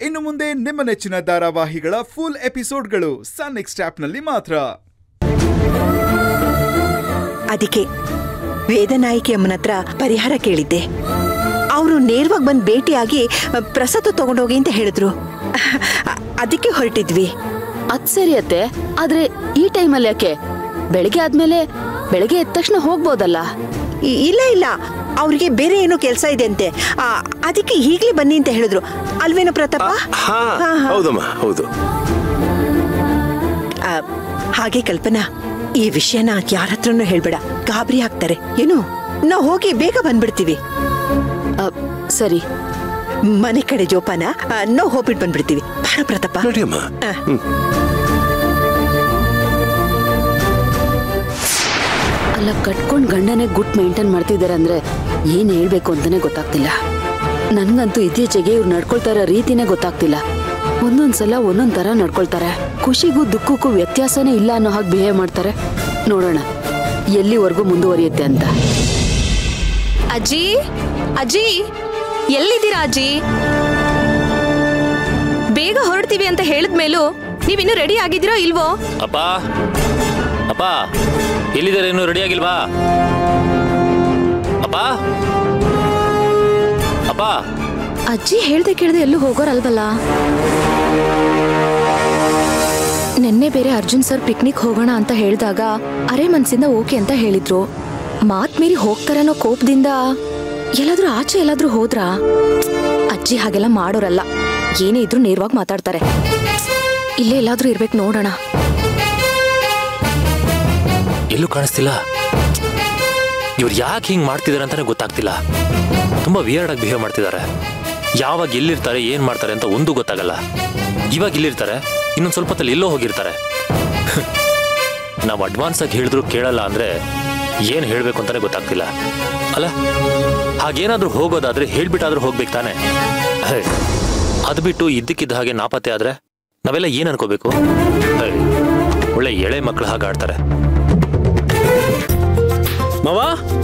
ಇನ್ನು ಮುಂದೆ ನಿಮ್ಮ ನೆಚ್ಚಿನ ಧಾರಾವಾಹಿಗಳ ಫುಲ್ ಎಪಿಸೋಡ್ಗಳು ಸನ್ ನೆಕ್ಸ್ಟ್ ಆಪ್ನಲ್ಲಿ ಮಾತ್ರ ಅದಕ್ಕೆ ವೇದನಾಯಿಕೆ ಅಮ್ಮನ ಹತ್ರ ಪರಿಹಾರ ಕೇಳಿದ್ದೆ ಅವರು ನೇರವಾಗಿ ಬಂದು ಭೇಟಿಯಾಗಿ ಪ್ರಸಾದ ತಗೊಂಡೋಗಿ ಅಂತ ಹೇಳಿದ್ರು ಅ- ಅದಕ್ಕೆ ಹೊರಟಿದ್ವಿ ಅದ್ ಸರಿ ಅತ್ತೆ ಆದ್ರೆ ಈ ಟೈಮಲ್ಲಿ ಯಾಕೆ ಬೆಳಿಗ್ಗೆ ಆದ್ಮೇಲೆ ಬೆಳಿಗ್ಗೆ ಎದ್ದ ತಕ್ಷಣ ಹೋಗ್ಬೋದಲ್ಲ ಇ- ಇಲ್ಲ ಇಲ್ಲ ಅವ್ರಿಗೆ ಬೇರೆ ಏನೋ ಕೆಲಸ ಇದೆ ಅಂತೆ ಆ, ಅದಕ್ಕೆ ಈಗಲೇ ಬನ್ನಿ ಅಂತ ಹೇಳಿದ್ರು ಅಲ್ವೇನೋ ಪ್ರತಾಪ ಹಾ ಹಾ, ಹಾ. ಹೌದಮ್ಮ ಹೌದು ಆ, ಹಾಗೆ ಕಲ್ಪನಾ ಈ ವಿಷಯನ ಯಾರ ಹತ್ರನೂ ಹೇಳ್ಬೇಡ ಗಾಬರಿ ಆಗ್ತಾರೆ ಏನು ನಾವು ಹೋಗಿ ಬೇಗ ಬಂದ್ಬಿಡ್ತೀವಿ ಅ, ಸರಿ ಮನೆ ಕಡೆ ಜೋಪಾನ ಆ, ನಾವು ಹೋಗ್ಬಿಟ್ಟು ಬಂದ್ಬಿಡ್ತೀವಿ ಬಾರ ಪ್ರತಾಪ ನಡಿಯಮ್ಮ ಆ. ಅಲ್ಲ ಕಟ್ಕೊಂಡ್ ಗಂಡನೇ ಗುಟ್ ಮೇಂಟೈನ್ ಮಾಡ್ತಿದ್ದಾರೆ ಅಂದ್ರೆ ಏನ್ ಹೇಳ್ಬೇಕು ಅಂತಾನೆ ಗೊತ್ತಾಗ್ತಿಲ್ಲ ನನ್ಗಂತೂ ಇತ್ತೀಚೆಗೆ ಇವ್ರು ನಡ್ಕೊಳ್ತಾ ಇರೋ ರೀತಿನೇ ಗೊತ್ತಾಗ್ತಿಲ್ಲ ಒಂದೊಂದ್ಸಲ ಒಂದೊಂದ್ ತರ ನಡ್ಕೊಳ್ತಾರೆ ಖುಷಿಗೂ ದುಃಖಕ್ಕೂ ವ್ಯತ್ಯಾಸನೇ ಇಲ್ಲ ಅನ್ನೋ ಹಾಗೆ ಬಿಹೇವ್ ಮಾಡ್ತಾರೆ ನೋಡೋಣ ಎಲ್ಲಿವರೆಗೂ ಮುಂದುವರಿಯುತ್ತೆ ಅಂತ ಅಜ್ಜಿ ಅಜ್ಜಿ ಎಲ್ಲಿದ್ದೀರಾ ಅಜ್ಜಿ ಬೇಗ ಹೊರಡ್ತೀವಿ ಅಂತ ಹೇಳಿದ್ಮೇಲೂ ನೀವಿನ್ನೂ ರೆಡಿ ಆಗಿದ್ದೀರೋ ಇಲ್ವೋ ಅಪ್ಪ ಅಪ್ಪ ಎಲ್ಲಿದ್ದಾರೆ ಇನ್ನೂ ರೆಡಿ ಆಗಿಲ್ವಾ ಅಪ್ಪ ಅಪ್ಪ ಅಜ್ಜಿ ಹೇಳ್ದೆ ಕೇಳ್ದೆ ಎಲ್ಲೂ ಹೋಗೋರಲ್ವಲ್ಲ ನಿನ್ನೆ ಬೇರೆ ಅರ್ಜುನ್ ಸರ್ ಪಿಕ್ನಿಕ್ ಹೋಗೋಣ ಅಂತ ಹೇಳಿದಾಗ ಅರೆ ಮನ್ಸಿಂದ ಓಕೆ ಅಂತ ಹೇಳಿದ್ರು ಮಾತ್ ಮೀರಿ ಹೋಗ್ತಾರನ್ನೋ ಕೋಪದಿಂದ ಎಲ್ಲಾದ್ರೂ ಆಚೆ ಎಲ್ಲಾದ್ರೂ ಹೋದ್ರಾ ಅಜ್ಜಿ ಹಾಗೆಲ್ಲ ಮಾಡೋರಲ್ಲ ಏನೇ ಇದ್ರೂ ನೇರವಾಗಿ ಮಾತಾಡ್ತಾರೆ ಇಲ್ಲೇ ಎಲ್ಲಾದ್ರೂ ಇರ್ಬೇಕು ನೋಡೋಣ ಎಲ್ಲೂ ಕಾಣಿಸ್ತಿಲ್ಲ ಇವ್ರು ಯಾಕೆ ಹಿಂಗ್ ಮಾಡ್ತಿದಾರೆ ಅಂತಾನೆ ಗೊತ್ತಾಗ್ತಿಲ್ಲ ತುಂಬಾ ವಿಯರ್ಡ್ ಆಗಿ ಬಿಹೇವ್ ಮಾಡ್ತಿದ್ದಾರೆ ಯಾವಾಗ ಎಲ್ಲಿರ್ತಾರೆ ಏನ್ ಮಾಡ್ತಾರೆ ಅಂತ ಒಂದು ಗೊತ್ತಾಗಲ್ಲ ಇವಾಗ ಇಲ್ಲಿರ್ತಾರೆ ಇನ್ನೊಂದ್ ಸ್ವಲ್ಪ ಹೊತ್ತಲ್ಲಿ ಎಲ್ಲೋ ಹೋಗಿರ್ತಾರೆ ನಾವು ಅಡ್ವಾನ್ಸ್ ಆಗಿ ಹೇಳಿದ್ರು ಕೇಳಲ್ಲ ಅಂದ್ರೆ ಏನ್ ಹೇಳ್ಬೇಕು ಅಂತಾನೆ ಗೊತ್ತಾಗ್ತಿಲ್ಲ ಅಲ್ಲ ಹಾಗೇನಾದ್ರೂ ಹೋಗೋದಾದ್ರೆ ಹೇಳ್ಬಿಟ್ಟಾದ್ರೂ ಹೋಗ್ಬೇಕು ತಾನೆ ಹೇ, ಅದ್ ಬಿಟ್ಟು ಇದ್ದಕ್ಕಿದ್ದ ಹಾಗೆ ನಾಪತ್ತೆ ಆದ್ರೆ ನಾವೆಲ್ಲ ಏನ್ ಅನ್ಕೋಬೇಕು ಹೇ, ಒಳ್ಳೆ ಎಳೆ ಮಕ್ಕಳು ಹಾಗೆ ಆಡ್ತಾರೆ ಮಾವ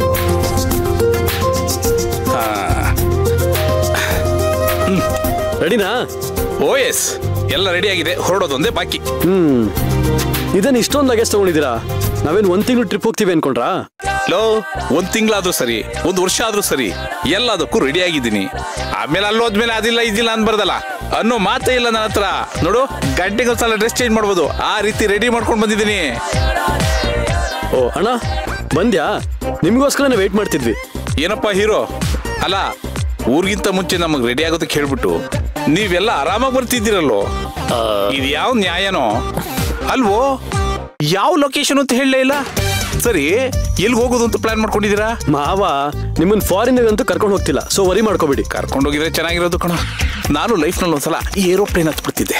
ರೆಡಿನಾ ಓ ಎಸ್ ಎಲ್ಲ ರೆಡಿ ಆಗಿದೆ ಹೊರಡೋದೊಂದೇ ಬಾಕಿ ಹ್ಮ್ ಇದನ್ನ ಇಷ್ಟೊಂದು ಲಗೇಜ್ ತಗೊಂಡಿದ್ದೀರಾ ನಾವೇನ್ ಒಂದ್ ತಿಂಗಳು ಟ್ರಿಪ್ ಹೋಗ್ತೀವಿ ಅನ್ಕೊಂಡ್ರಾ ಲೋ ಒಂದ್ ತಿಂಗಳಾದ್ರೂ ಸರಿ ಒಂದ್ ವರ್ಷ ಆದ್ರೂ ಸರಿ ಎಲ್ಲದಕ್ಕೂ ರೆಡಿ ಆಗಿದ್ದೀನಿ ಆಮೇಲೆ ಅಲ್ಲೋದ್ಮೇಲೆ ಅದಿಲ್ಲ ಇದಿಲ್ಲ ಅನ್ಬಾರ್ದಲ್ಲ ಅನ್ನೋ ಮಾತೇ ಇಲ್ಲ ನನ್ನ ಹತ್ರ ನೋಡು ಗಂಟೆಗೆ ಒಂದ್ಸಲ ಡ್ರೆಸ್ ಚೇಂಜ್ ಮಾಡ್ಬೋದು ಆ ರೀತಿ ರೆಡಿ ಮಾಡ್ಕೊಂಡು ಬಂದಿದ್ದೀನಿ ಓ ಅಣ್ಣ ಬಂದ್ಯಾ ನಿಮ್ಗೋಸ್ಕರನೇ ವೇಟ್ ಮಾಡ್ತಿದ್ವಿ ಏನಪ್ಪ ಹೀರೋ ಅಲ್ಲ ಊರಿಗಿಂತ ಮುಂಚೆ ನಮಗ್ ರೆಡಿ ಆಗೋದಕ್ಕೆ ಹೇಳ್ಬಿಟ್ಟು ನೀವೆಲ್ಲ ಆರಾಮಾಗಿ ಬರ್ತಿದ್ದೀರಲ್ಲೋ ಆ, ಇದು ಯಾವ ನ್ಯಾಯನೋ ಅಲ್ವೋ ಯಾವ ಲೊಕೇಶನ್ ಅಂತ ಹೇಳಲೇ ಇಲ್ಲ ಸರಿ ಎಲ್ಲಿ ಹೋಗೋದು ಅಂತ ಪ್ಲಾನ್ ಮಾಡ್ಕೊಂಡಿದ್ದೀರಾ ಮಾವ ನಿಮ್ಮನ್ ಫಾರಿನ್ ಅಂತೂ ಕರ್ಕೊಂಡು ಹೋಗ್ತಿಲ್ಲ ಸೊ ವರಿ ಮಾಡ್ಕೋಬೇಡಿ ಕರ್ಕೊಂಡೋಗಿದ್ರೆ ಚೆನ್ನಾಗಿರೋದು ಕಣ ನಾನು ಲೈಫ್ನಲ್ಲಿ ಒಂದ್ಸಲ ಏರೋಪ್ಲೇನ್ ಹತ್ಬಿಡ್ತಿದ್ದೆ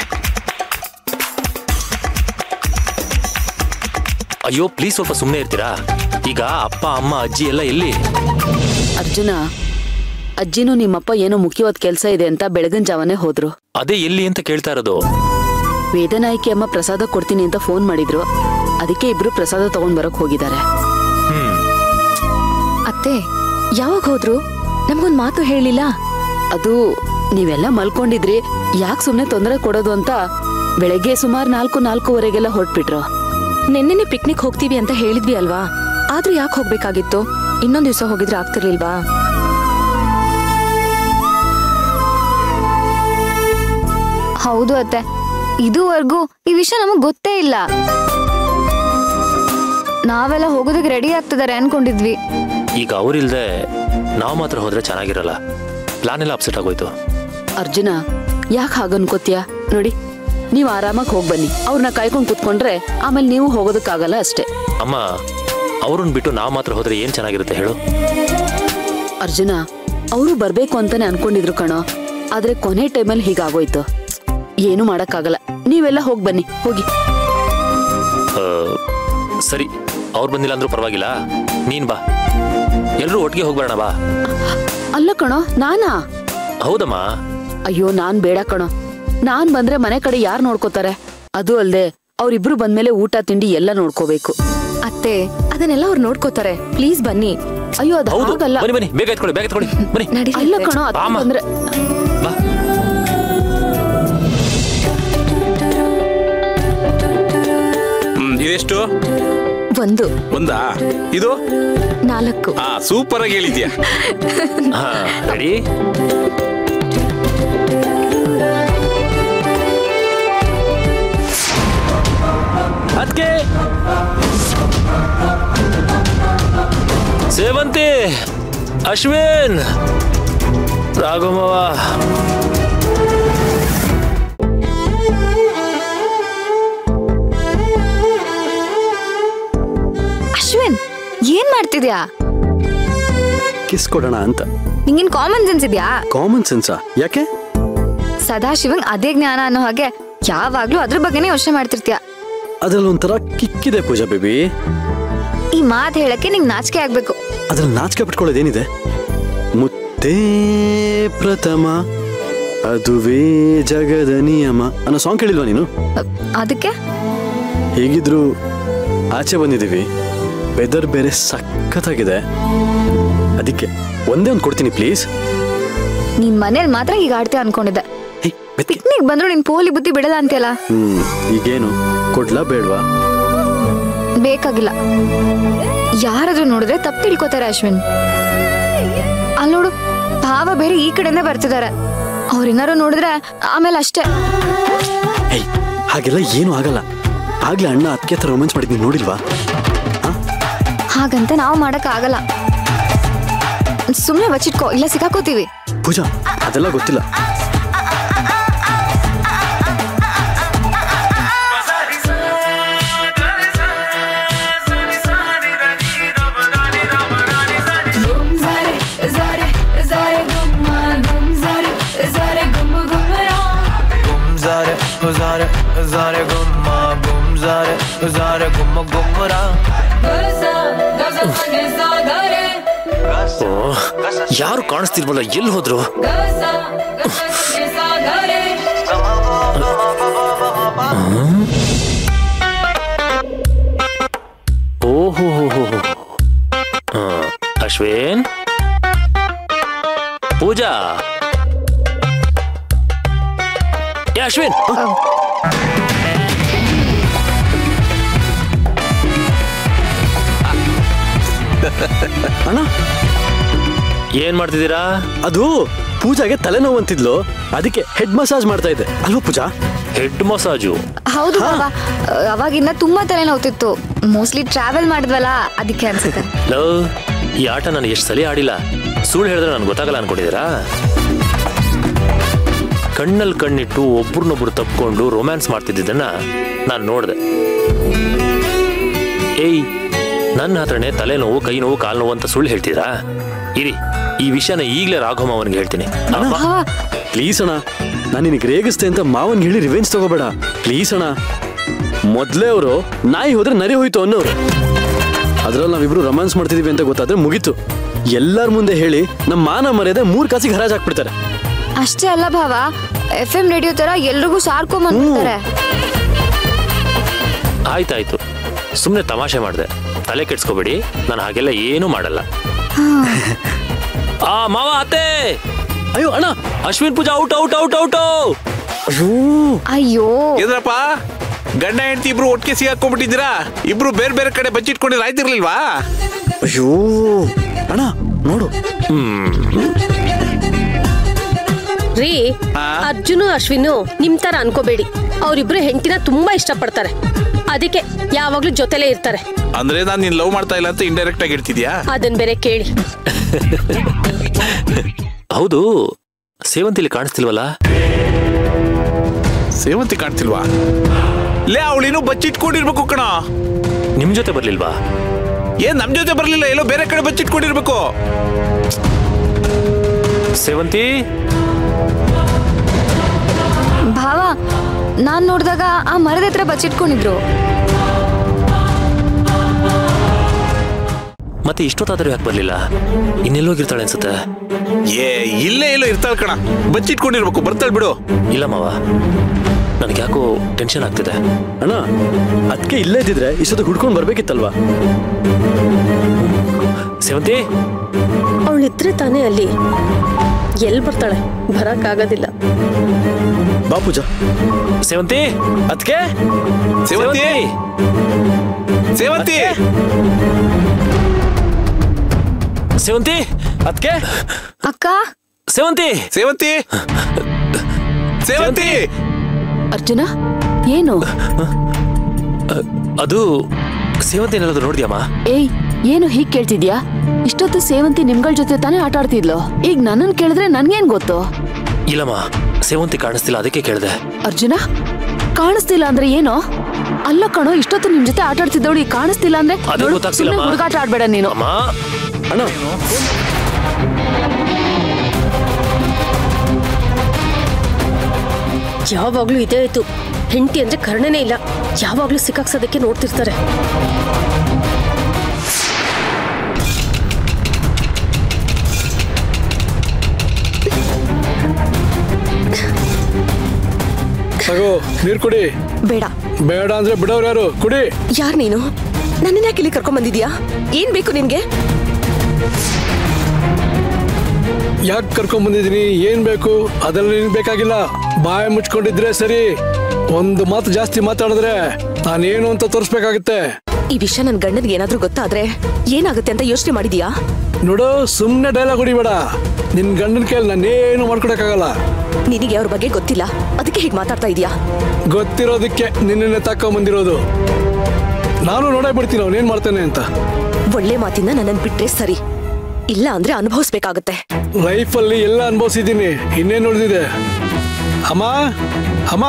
ಅಯ್ಯೋ ಪ್ಲೀಸ್ ಸ್ವಲ್ಪ ಸುಮ್ಮನೆ ಇರ್ತೀರಾ ಈಗ ಅಪ್ಪ ಅಮ್ಮ ಅಜ್ಜಿ ಎಲ್ಲ ಎಲ್ಲಿ ಅರ್ಜುನ ಅಜ್ಜಿನೂ ನಿಮ್ಮಪ್ಪ ಏನೋ ಮುಖ್ಯವಾದ ಕೆಲಸ ಇದೆ ಅಂತ ಬೆಳಗಿನ ಜಾವನೇ ಹೋದ್ರು ಅದೇ ಎಲ್ಲಿ ಅಂತ ಕೇಳ್ತಾ ಇರೋದು ವೇದನಾಯಿಕೆ ಅಮ್ಮ ಪ್ರಸಾದ ಕೊಡ್ತೀನಿ ಅಂತ ಫೋನ್ ಮಾಡಿದ್ರು ಅದಕ್ಕೆ ಇಬ್ರು ಪ್ರಸಾದ ತಗೊಂಡ್ ಬರಕ್ ಹೋಗಿದ್ದಾರೆ ಹ್ಮ್ ಅತ್ತೆ ಯಾವಾಗ ಹೋದ್ರು ನಮ್ಗೊಂದ್ ಮಾತು ಹೇಳಿಲ್ಲ ಅದು ನೀವೆಲ್ಲ ಮಲ್ಕೊಂಡಿದ್ರಿ ಯಾಕೆ ಸುಮ್ನೆ ತೊಂದರೆ ಕೊಡೋದು ಅಂತ ಬೆಳಗ್ಗೆ ಸುಮಾರು ನಾಲ್ಕು ನಾಲ್ಕೂವರೆಗೆಲ್ಲ ಹೊರಟ್ಬಿಟ್ರು ನಿನ್ನೆನೆ ಪಿಕ್ನಿಕ್ ಹೋಗ್ತೀವಿ ಅಂತ ಹೇಳಿದ್ವಿ ಅಲ್ವಾ ಆದ್ರೂ ಯಾಕೆ ಹೋಗ್ಬೇಕಾಗಿತ್ತು ಇನ್ನೊಂದ್ ದಿವಸ ಹೋಗಿದ್ರೆ ಆಗ್ತಿರ್ಲಿಲ್ವಾ ಹೌದು ಅತ್ತೆ ಇದುವರೆಗೂ ಈ ವಿಷಯ ನಮಗ್ ಗೊತ್ತೇ ಇಲ್ಲ ನಾವೆಲ್ಲ ಹೋಗೋದಕ್ಕೆ ರೆಡಿ ಆಗ್ತಿದ್ದಾರೆ ಅನ್ಕೊಂಡಿದ್ವಿ ಈಗ ಅವರಿಲ್ದೆ ನಾವು ಮಾತ್ರ ಹೋದ್ರೆ ಚೆನ್ನಾಗಿರಲ್ಲ ಪ್ಲಾನ್ ಎಲ್ಲ ಅಪ್ಸೆಟ್ ಆಗೋಯ್ತು ಅರ್ಜುನ ಯಾಕೆ ಹಾಗನ್ಕೋತ್ಯಾ ನೋಡಿ ನೀವು ಆರಾಮಾಗಿ ಹೋಗ್ ಬನ್ನಿ ಅವ್ರನ್ನ ಕಾಯ್ಕೊಂಡು ಕುತ್ಕೊಂಡ್ರೆ ಆಮೇಲೆ ನೀವು ಹೋಗೋದಕ್ಕಾಗಲ್ಲ ಅಷ್ಟೇ ಅಮ್ಮ ಅವ್ರನ್ನ ಬಿಟ್ಟು ನಾವು ಮಾತ್ರ ಹೋದ್ರೆ ಏನ್ ಚೆನ್ನಾಗಿರುತ್ತೆ ಹೇಳು ಅರ್ಜುನ ಅವರು ಬರ್ಬೇಕು ಅಂತಾನೆ ಅನ್ಕೊಂಡಿದ್ರು ಕಣೋ ಆದ್ರೆ ಕೊನೆ ಟೈಮಲ್ಲಿ ಹೀಗಾಗೋಯ್ತು ಏನು ಮಾಡಕ್ಕಾಗಲ್ಲ ನೀವೆಲ್ಲ ಹೋಗ್ ಬನ್ನಿ ಹೋಗಿ ಆ, ಸರಿ ಅವ್ರು ಬಂದಿಲ್ಲ ಅಂದ್ರೂ ಪರವಾಗಿಲ್ಲ ನೀನ್ ಬಾ ಎಲ್ರೂ ಒಟ್ಟಿಗೆ ಹೋಗ್ಬರೋಣ ಬಾ ಅಲ್ಲ ಕಣೋ ನಾನಾ ಹೌದಮ್ಮ ಅಯ್ಯೋ ನಾನ್ ಬೇಡ ಕಣೋ ನಾನ್ ಬಂದ್ರೆ ಮನೆ ಕಡೆ ಯಾರ್ ನೋಡ್ಕೋತಾರೆ ಅದು ಅಲ್ದೆ ಅವ್ರಿಬ್ರು ಬಂದ್ಮೇಲೆ ಊಟ ತಿಂಡಿ ಎಲ್ಲ ನೋಡ್ಕೋಬೇಕು ಅತ್ತೆ ಅದನ್ನೆಲ್ಲ ಅವ್ರು ನೋಡ್ಕೋತಾರೆ ಪ್ಲೀಸ್ ಬನ್ನಿ ಅಯ್ಯೋ ಅದು ಹೌದು ಹಾಗಲ್ಲ ಬನ್ನಿ ಬನ್ನಿ ಬೇಗ ಎತ್ಕೊಳ್ಳಿ ಬೇಗ ಎತ್ಕೊಳ್ಳಿ ಬನ್ನಿ ನಡಿ ಅಲ್ಲ ಕಣೋ ಅದು ಬಾಮ್ಮ. ಬಂದ್ರೆ ಬಾ ಒಂದು ಒಂದಾ ಇದು ನಾಲ್ಕು ಹಾ ಸೂಪರ್ ಆಗಿ ಹೇಳಿದ್ಯಾ ಹಾ ರೆಡಿ ಅದಕ್ಕೆ ಸೇವಂತಿ ಅಶ್ವಿನ್ ರಾಘವವ ಅಶ್ವಿನ್ ಏನ್ ಮಾಡ್ತಿದ್ಯಾ ಕಿಸ್ ಕೊಡೋಣ ಅಂತ ನಿಂಗಿನ್ ಕಾಮನ್ ಸೆನ್ಸ್ ಇದ್ಯಾ ಕಾಮನ್ ಸೆನ್ಸಾ ಯಾಕೆ ಸದಾಶಿವಂಗ್ ಅದೇ ಜ್ಞಾನ ಅನ್ನೋ ಹಾಗೆ ಯಾವಾಗ್ಲೂ ಅದ್ರ ಬಗ್ಗೆನೇ ಯೋಚನೆ ಮಾಡ್ತಿರ್ತೀಯ ಅದ್ರಲ್ಲಿ ಒಂಥರ ಕಿಕ್ಕಿದೆ ಪೂಜಾ ಬೇಬಿ ಈ ಮಾತ್ ಹೇಳಕ್ಕೆ ನಿಂಗ್ ನಾಚಿಕೆ ಆಗ್ಬೇಕು ಅದ್ರಲ್ಲಿ ನಾಚಿಕೆ ಬಿಟ್ಕೊಳ್ಳೋದೇನಿದೆ ಮುತ್ತೇ ಪ್ರಥಮ ಅದುವೇ ಜಗದ ನಿಯಮ ಅನ್ನೋ ಸಾಂಗ್ ಕೇಳಿಲ್ವಾ ನೀನು ಅ- ಅದಕ್ಕೆ ಹೇಗಿದ್ರು ಆಚೆ ಬಂದಿದ್ದೀವಿ ವೆದರ್ ಬೇರೆ ಸಖತ್ತಾಗಿದೆ ಅದಕ್ಕೆ ಒಂದೇ ಒಂದು ಕೊಡ್ತೀನಿ ಪ್ಲೀಸ್ ನೀನ್ ಮನೇಲಿ ಮಾತ್ರ ಈಗ ಆಡ್ತೀಯ ಅನ್ಕೊಂಡಿದ್ದೆ ಪಿಕ್ನಿಕ್ ಬಂದ್ರು ನಿನ್ ಪೋಲಿ ಬುದ್ಧಿ ಬಿಡಲ್ಲ ಅಂತೆಲ್ಲ ಹ್ಮ್ ಈಗೇನು ಕೊಡ್ಲಾ ಬೇಡ್ವಾ ಬೇಕಾಗಿಲ್ಲ ಯಾರಾದ್ರೂ ನೋಡಿದ್ರೆ ತಪ್ಪು ತಿಳ್ಕೊತಾರೆ ಅಶ್ವಿನ್ ಅಲ್ಲಿ ನೋಡು ಭಾವ ಬೇರೆ ಈ ಕಡೆನೇ ಬರ್ತಿದ್ದಾರೆ ಅವ್ರೇನಾರು ನೋಡಿದ್ರೆ ಆಮೇಲೆ ಅಷ್ಟೇ ಏಯ್ ಹಾಗೆಲ್ಲ ಏನು ಆಗಲ್ಲ ಆಗ್ಲೇ ಅಣ್ಣ ಅದಕ್ಕೆ ಹತ್ರ ರೊಮ್ಯಾನ್ಸ್ ಮಾಡಿದ್ನಿ ನೋಡಿಲ್ವಾ ಹಾಗಂತ ನಾವು ಮಾಡಕ್ ಆಗಲ್ಲ ಸುಮ್ನೆ ಬಚ್ಚಿಟ್ಕೋ ಇಲ್ಲ ಸಿಕ್ಕಾಕೋತೀವಿ ಪೂಜಾ ಅದೆಲ್ಲ ಗೊತ್ತಿಲ್ಲ zare zare zare gumma gum zare zare gumma gumra ಓ ಯಾರು ಕಾಣಿಸ್ತಿಲ್ವಲ್ಲ ಎಲ್ಲಿ ಹೋದ್ರು ಹ್ಮ್? ಓಹೋ ಹೋ ಹೋ ಹೋ. ಹಾ, ಅಶ್ವಿನ್ ಪೂಜಾ ಏ ಅಶ್ವಿನ್ ಅಣ್ಣ ಏನ್ ಮಾಡ್ತಿದ್ದೀರಾ ಅದು ಪೂಜಾಗೆ ತಲೆನೋವು ಅಂತಿದ್ಲು ಅದಕ್ಕೆ ಹೆಡ್ ಮಸಾಜ್ ಮಾಡ್ತಾ ಇದ್ದೆ ಅಲ್ವಾ ಪೂಜಾ ಹೆಡ್ ಮಸಾಜು ಹೌದು ಬಾವ ಅವಾಗಿಂದ ತುಂಬಾ ತಲೆ ನೋವ್ತಿತ್ತು ಮೋಸ್ಟ್ಲಿ ಟ್ರಾವೆಲ್ ಮಾಡಿದ್ವಲ್ಲ ಅದಕ್ಕೆ ಅನ್ಸುತ್ತೆ ಲವ್ ಈ ಆಟ ನಾನು ಎಷ್ಟು ಸಲ ಆಡಿಲ್ಲ ಸುಳ್ಳು ಹೇಳಿದ್ರೆ ನನ್ಗೆ ಗೊತ್ತಾಗಲ್ಲ ಅನ್ಕೊಂಡಿದ್ದೀರಾ ಕಣ್ಣಲ್ಲಿ ಕಣ್ಣಿಟ್ಟು ಒಬ್ರನ್ನೊಬ್ರು ತಪ್ಕೊಂಡು ರೊಮ್ಯಾನ್ಸ್ ಮಾಡ್ತಿದ್ದನ್ನ ನಾನು ನೋಡಿದೆ ಏಯ್ ನನ್ನ ಹತ್ರನೇ ತಲೆನೋವು ಕೈ ನೋವು ಕಾಲು ನೋವು ಅಂತ ಸುಳ್ಳು ಹೇಳ್ತೀರಾ ಇರಿ ಈ ವಿಷಯನ ಈಗಲೇ ರಾಘವ ಅವನಿಗೆ ಹೇಳ್ತೀನಿ ಅಪ್ಪ, ಭಾವ ಪ್ಲೀಸ್ ಅಣ್ಣ ನಾನು ನಿನಗೆ ರೇಗಿಸ್ತೆ ಅಂತ ಮಾವನ್ ಹೇಳಿ ರಿವೆಂಜ್ ತಗೋಬೇಡ ಪ್ಲೀಸ್ ಅಣ್ಣ ಮೊದ್ಲೇ ಅವರು ನಾಯಿ ಹೋದ್ರೆ ನರಿ ಹೋಯ್ತು ಅನ್ನೋರು ಅದ್ರಲ್ಲಿ ನಾವಿಬ್ರು ರೊಮ್ಯಾನ್ಸ್ ಮಾಡ್ತಿದೀವಿ ಅಂತ ಗೊತ್ತಾದ್ರೆ ಮುಗೀತು ಎಲ್ಲರ ಮುಂದೆ ಹೇಳಿ ನಮ್ಮ ಮಾನ ಮರ್ಯಾದೆ ಮೂರ್ ಕಾಸಿಗೆ ಹರಾಜ್ ಹಾಕ್ಬಿಡ್ತಾರೆ ಅಷ್ಟೇ ಅಲ್ಲ ಭಾವ ಎಫ್ ಎಂ ರೇಡಿಯೋ ತರ ಎಲ್ರಿಗೂ ಸಾರ್ಕೊಂಬಂದ್ಬಿಡ್ತಾರೆ ಆಯ್ತಾಯ್ತು ಸುಮ್ಮನೆ ತಮಾಷೆ ಮಾಡಿದೆ ತಲೆ ಕೆಡ್ಸ್ಕೋಬೇಡಿ ನಾನು ಹಾಗೆಲ್ಲ ಏನೂ ಮಾಡಲ್ಲ ಆ ಮಾವ ಅತ್ತೆ ಅಯ್ಯೋ ಅಣ್ಣ Ashwin Pooja out out out out ಅಯ್ಯೋ ಅಯ್ಯೋ ಇದ್ರಪ್ಪ ಗಂಡ ಹೆಂಡತಿ ಇಬ್ರು ಒಟ್ಟಿಗೆ ಸಿಗಾಕೊಂಡ್ಬಿಟ್ಟಿದ್ದೀರಾ ಇಬ್ರು ಬೇರೆ ಬೇರೆ ಕಡೆ ಬಚ್ಚಿಟ್ಕೊಂಡಿದ್ರೆ ಆಯ್ತಿರ್ಲಿಲ್ವಾ ಅಯ್ಯೋ ಅಣ್ಣ ನೋಡು ರೀ ಅರ್ಜುನು ಅಶ್ವಿನು ನಿಮ್ ತರ ಅನ್ಕೋಬೇಡಿ ಅವರಿಬ್ರು ಹೆಂಡತಿನ ತುಂಬಾ ಇಷ್ಟಪಡ್ತಾರೆ ಅದಕ್ಕೆ ಯಾವಾಗ್ಲೂ ಜೊತೆಲೇ ಇರ್ತಾರೆ ಅಂದ್ರೆ ನಾನು ನೀನ್ ಲವ್ ಮಾಡ್ತಾ ಇಲ್ಲ ಅಂತ ಇಂಡೈರೆಕ್ಟ್ ಆಗಿ ಹೇಳ್ತಿದ್ಯಾ ಅದನ್ ಬೇರೆ ಕೇಳಿ ಹೌದು ಸೇವಂತಿಲಿ ಕಾಣಿಸ್ತಿಲ್ವಲ್ಲ ಸೇವಂತಿ ಕಾಣ್ತಿಲ್ವಾ ಲೇ ಅವಳಿನೂ ಬಚ್ಚಿಟ್ಕೊಂಡಿರ್ಬೇಕು ಕಣ ನಿಮ್ ಜೊತೆ ಬರ್ಲಿಲ್ವಾ ಏನ್ ನಮ್ ಜೊತೆ ಬರ್ಲಿಲ್ಲ ಎಲ್ಲೋ ಬೇರೆ ಕಡೆ ಬಚ್ಚಿಟ್ಕೊಂಡಿರ್ಬೇಕು ಸೇವಂತಿ ಭಾವ ನಾನ್ ನೋಡಿದಾಗ ಆ ಮರದ ಹತ್ರ ಬಚ್ಚಿಟ್ಕೊಂಡಿದ್ರು ಮತ್ತೆ ಇಷ್ಟೊತ್ತಾದ್ರೂ ಯಾಕೆ ಬರ್ಲಿಲ್ಲ ಇನ್ನೆಲ್ಲೋಗಿರ್ತಾಳೆ ಅನ್ಸುತ್ತೆ ಏ ಇಲ್ಲೇ ಎಲ್ಲೋ ಇರ್ತಾಳ ಕಣ ಬಚ್ಚಿಟ್ಕೊಂಡಿರ್ಬೇಕು ಬರ್ತಾಳ ಬಿಡು ಇಲ್ಲ ಮಾವ ನನಗೆ ಯಾಕೋ ಟೆನ್ಷನ್ ಆಗ್ತಿದೆ ಅಣ್ಣ ಅದಕ್ಕೆ ಇಲ್ಲೇ ಇದ್ದಿದ್ರೆ ಇಷ್ಟೊತ್ತು ಹುಡ್ಕೊಂಡು ಬರ್ಬೇಕಿತ್ತಲ್ವಾ ಸೇವಂತಿ ಅವಳಿದ್ರೆ ತಾನೇ ಅಲ್ಲಿ ಎಲ್ ಬರ್ತಾಳೆ ಬರಕ್ಕಾಗೋದಿಲ್ಲ ಬಾ ಬಾ ಪೂಜಾ ಸೇವಂತಿ ಅದಕ್ಕೆ ಸೇವಂತಿ ಸೇವಂತಿ ಸೇವಂತಿ ಅದಕ್ಕೆ ಅಕ್ಕ ಸೇವಂತಿ ಸೇವಂತಿ ಸೇವಂತಿ ಅರ್ಜುನ ಏನು ಅದು ಸೇವಂತಿ ಏನಾದ್ರು ನೋಡಿದ್ಯಮ್ಮ ಏಯ್ ಏನು ಹೀಗ್ ಕೇಳ್ತಿದ್ಯಾ ಇಷ್ಟೊತ್ತು ಸೇವಂತಿ ನಿಮ್ಗಳ ಜೊತೆ ತಾನೇ ಆಟ ಆಡ್ತಿದ್ಲು ಈಗ ನನ್ನನ್ ಕೇಳಿದ್ರೆ ನನ್ಗೇನ್ ಗೊತ್ತು ಇಲ್ಲಮ್ಮ ಸೇವಂತಿ ಕಾಣಿಸ್ತಿಲ್ಲ ಅದಕ್ಕೆ ಕೇಳಿದೆ ಅರ್ಜುನ ಕಾಣಿಸ್ತಿಲ್ಲ ಅಂದ್ರೆ ಏನು ಅಲ್ಲ ಕಣೋ ಇಷ್ಟೊತ್ತು ನಿಮ್ ಜೊತೆ ಆಟ ಆಡ್ತಿದ್ದವಳು ಈಗ ಕಾಣಿಸ್ತಿಲ್ಲ ಅಂದ್ರೆ ಅದು ನೋಡು, ಗೊತ್ತಾಗ್ತಿಲ್ಲ ಸುಮ್ನೆ ಹುಡುಗಾಟ ಆಡ್ಬೇಡ ನೀನು ಅಮ್ಮ ಅಣ್ಣ ಯಾವಾಗ್ಲೂ ಇದೇ ಆಯ್ತು ಹೆಂಡತಿ ಅಂದ್ರೆ ಕರ್ಣನೇ ಇಲ್ಲ ಯಾವಾಗ್ಲೂ ಸಿಕ್ಕಾಕ್ಸೋದಕ್ಕೆ ನೋಡ್ತಿರ್ತಾರೆ ತಗೋ ನೀರ್ ಕುಡಿ ಬೇಡ ಬೇಡ ಅಂದ್ರೆ ಬಿಡೋರು ಯಾರು ಕುಡಿ ಯಾರ್ ನೀನು ನನ್ನನ್ನ ಯಾಕೆ ಇಲ್ಲಿ ಕರ್ಕೊಂಡ್ ಬಂದಿದ್ಯಾ ಏನ್ ಬೇಕು ನಿನ್ಗೆ ಯಾಕೆ ಕರ್ಕೊಂಡ್ ಬಂದಿದೀನಿ ಏನ್ ಬೇಕು ಅದೆಲ್ಲ ನಿನ್ಗೆ ಬೇಕಾಗಿಲ್ಲ ಬಾಯಿ ಮುಚ್ಕೊಂಡಿದ್ರೆ ಸರಿ ಒಂದು ಮಾತು ಜಾಸ್ತಿ ಮಾತಾಡಿದ್ರೆ ನಾನೇನು ಅಂತ ತೋರಿಸ್ಬೇಕಾಗತ್ತೆ ಈ ವಿಷಯ ನನ್ ಗಂಡನ್ಗೆ ಏನಾದ್ರೂ ಗೊತ್ತಾದ್ರೆ ಏನಾಗುತ್ತೆ ಅಂತ ಯೋಚನೆ ಮಾಡಿದ್ಯಾ ನೋಡು ಸುಮ್ಮನೆ ಡೈಲಾಗ್ ಹೊಡಿಬೇಡ ನಿನ್ ಗಂಡನ ಕೈಯಲ್ಲಿ ನಾನೇನು ಮಾಡ್ಕೊಡಕ್ಕಾಗಲ್ಲ ನಿನಗೆ ಅವ್ರ ಬಗ್ಗೆ ಗೊತ್ತಿಲ್ಲ ಅದಕ್ಕೆ ಹೀಗೆ ಮಾತಾಡ್ತಾ ಇದೀಯಾ ಗೊತ್ತಿರೋದಕ್ಕೆ ನಿನ್ನೆ ತಕೊಂಬಂದಿರೋದು ನಾನು ನೋಡೇ ಬಿಡ್ತೀನಿ ಅವನೇನ್ ಮಾಡ್ತಾನೆ ಅಂತ ಒಳ್ಳೆ ಮಾತಿಂದ ನನ್ನನ್ ಬಿಟ್ರೆ ಸರಿ ಇಲ್ಲ ಅಂದ್ರೆ ಅನುಭವಿಸ್ಬೇಕಾಗತ್ತೆ ಲೈಫಲ್ಲಿ ಎಲ್ಲ ಅನುಭವಿಸಿದ್ದೀನಿ ಇನ್ನೇನು ಉಳಿದಿದೆ ಅಮ್ಮ ಅಮ್ಮ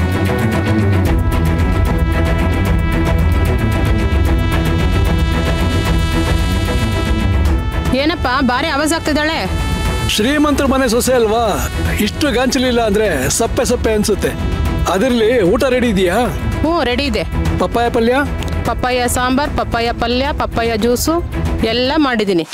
ಏನಪ್ಪ ಭಾರಿ ಆವಾಜ್ ಆಗ್ತಿದ್ದಾಳೆ ಶ್ರೀಮಂತರ ಮನೆ ಸೊಸೆ ಅಲ್ವಾ ಇಷ್ಟು ಗಾಂಚಲಿಲ್ಲ ಅಂದ್ರೆ ಸಪ್ಪೆ ಸಪ್ಪೆ ಅನ್ಸುತ್ತೆ ಅದಿರ್ಲಿ ಊಟ ರೆಡಿ ಇದೆಯಾ ಹ್ಞೂ ರೆಡಿ ಇದೆ ಪಪ್ಪಾಯ ಪಲ್ಯ ಪಪ್ಪಾಯ ಸಾಂಬಾರ್ ಪಪ್ಪಾಯ ಪಲ್ಯ ಪಪ್ಪಾಯ ಜ್ಯೂಸು ಎಲ್ಲ ಮಾಡಿದ್ದೀನಿ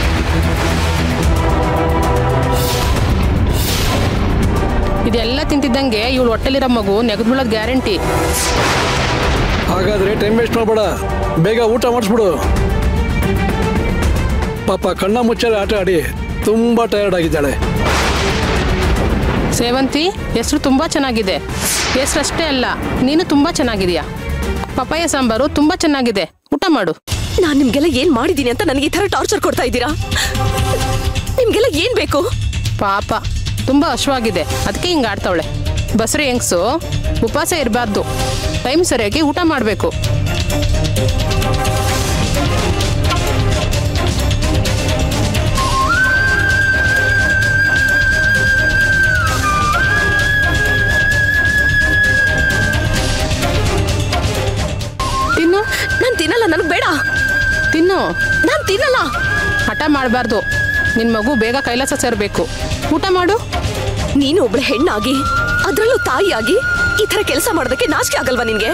ಇದೆಲ್ಲ ತಿಂತಿದ್ದಂಗೆ ಇವಳು ಹೊಟ್ಟೆಲಿರೋ ಮಗು ನೆಗೆದು ಬೀಳೋದು ಗ್ಯಾರಂಟಿ ಹಾಗಾದ್ರೆ ಟೈಮ್ ವೇಸ್ಟ್ ಮಾಡಬೇಡ ಬೇಗ ಊಟ ಮಾಡಿಸ್ಬಿಡು ಪಾಪ ಕಣ್ಣ ಮುಚ್ಚಲೆ ಆಟ ಆಡಿ ತುಂಬಾ ಟಯರ್ಡ್ ಆಗಿದ್ದಾಳೆ ಸೇವಂತಿ ಹೆಸರು ತುಂಬ ಚೆನ್ನಾಗಿದೆ ಹೆಸರಷ್ಟೇ ಅಲ್ಲ ನೀನು ತುಂಬ ಚೆನ್ನಾಗಿದೆಯಾ ಪಪ್ಪಾಯ ಸಾಂಬಾರು ತುಂಬ ಚೆನ್ನಾಗಿದೆ ಊಟ ಮಾಡು ನಾನ್ ನಿಮ್ಗೆಲ್ಲ ಏನ್ ಮಾಡಿದೀನಿ ಅಂತ ನನಗೆ ಈ ತರ ಟಾರ್ಚರ್ ಕೊಡ್ತಾ ಇದ್ದೀರಾ ನಿಮ್ಗೆಲ್ಲ ಏನ್ ಬೇಕು ಪಾಪ ತುಂಬ ಹಶ್ವಾಗಿದೆ ಅದಕ್ಕೆ ಹಿಂಗೆ ಆಡ್ತಾವಳೆ ಬಸರಿ ಹೆಂಗ್ಸು ಉಪವಾಸ ಇರಬಾರ್ದು ಟೈಮ್ ಸರಿಯಾಗಿ ಊಟ ಮಾಡಬೇಕು ತಿನ್ನು ನಾನ್ ತಿನ್ನಲ್ಲ ನನಗ್ ಬೇಡ ತಿನ್ನು ನಾನ್ ತಿನ್ನಲ್ಲ ಹಠ ಮಾಡಬಾರ್ದು ನಿನ್ನ ಮಗು ಬೇಗ ಕೈಲಾಸ ಸೇರಬೇಕು ಊಟ ಮಾಡು ನೀನು ಒಬ್ಳೆ ಹೆಣ್ಣಾಗಿ ಅದ್ರಲ್ಲೂ ತಾಯಿಯಾಗಿ ಈ ತರ ಕೆಲಸ ಮಾಡೋದಕ್ಕೆ ನಾಚಿಕೆ ಆಗಲ್ವಾ ನಿನ್ಗೆ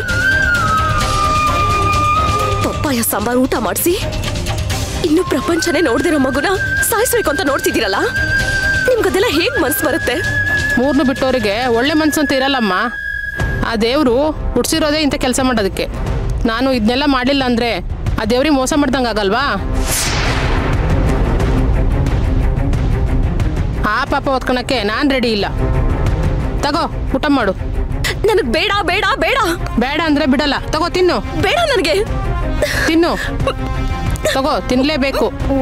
ಪಪ್ಪಾಯ ಸಾಂಬಾರ್ ಊಟ ಮಾಡಿಸಿ ಇನ್ನು ಪ್ರಪಂಚನೇ ನೋಡ್ದಿರೋ ಮಗುನ ಸಾಯಿಸ್ಬೇಕು ಅಂತ ನೋಡ್ತಿದ್ದೀರಲ್ಲ ನಿಮ್ಗದೆಲ್ಲ ಹೇಗ್ ಮನ್ಸ್ ಬರುತ್ತೆ ಮೂರ್ನು ಬಿಟ್ಟವರಿಗೆ ಒಳ್ಳೆ ಮನ್ಸು ಅಂತ ಇರಲ್ಲಮ್ಮ ಆ ದೇವರು ಹುಡ್ಸಿರೋದೇ ಇಂಥ ಕೆಲಸ ಮಾಡೋದಕ್ಕೆ ನಾನು ಇದನ್ನೆಲ್ಲ ಮಾಡಲಿಲ್ಲ ಅಂದರೆ ಆ ದೇವ್ರಿಗೆ ಮೋಸ ಮಾಡ್ದಂಗೆ ಆಗಲ್ವಾ ಆ ಪಾಪ ಹೊತ್ಕೊಳಕ್ಕೆ ನಾನು ರೆಡಿ ಇಲ್ಲ ತಗೋ ಊಟ ಮಾಡು ನನಗ್ ಬೇಡ ಬೇಡ ಬೇಡ ಬೇಡ ಅಂದ್ರೆ ಬಿಡಲ್ಲ ತಗೋ ತಿನ್ನು ಬೇಡ ನನಗೆ ತಿನ್ನು ತಗೋ ತಿನ್ಲೇಬೇಕು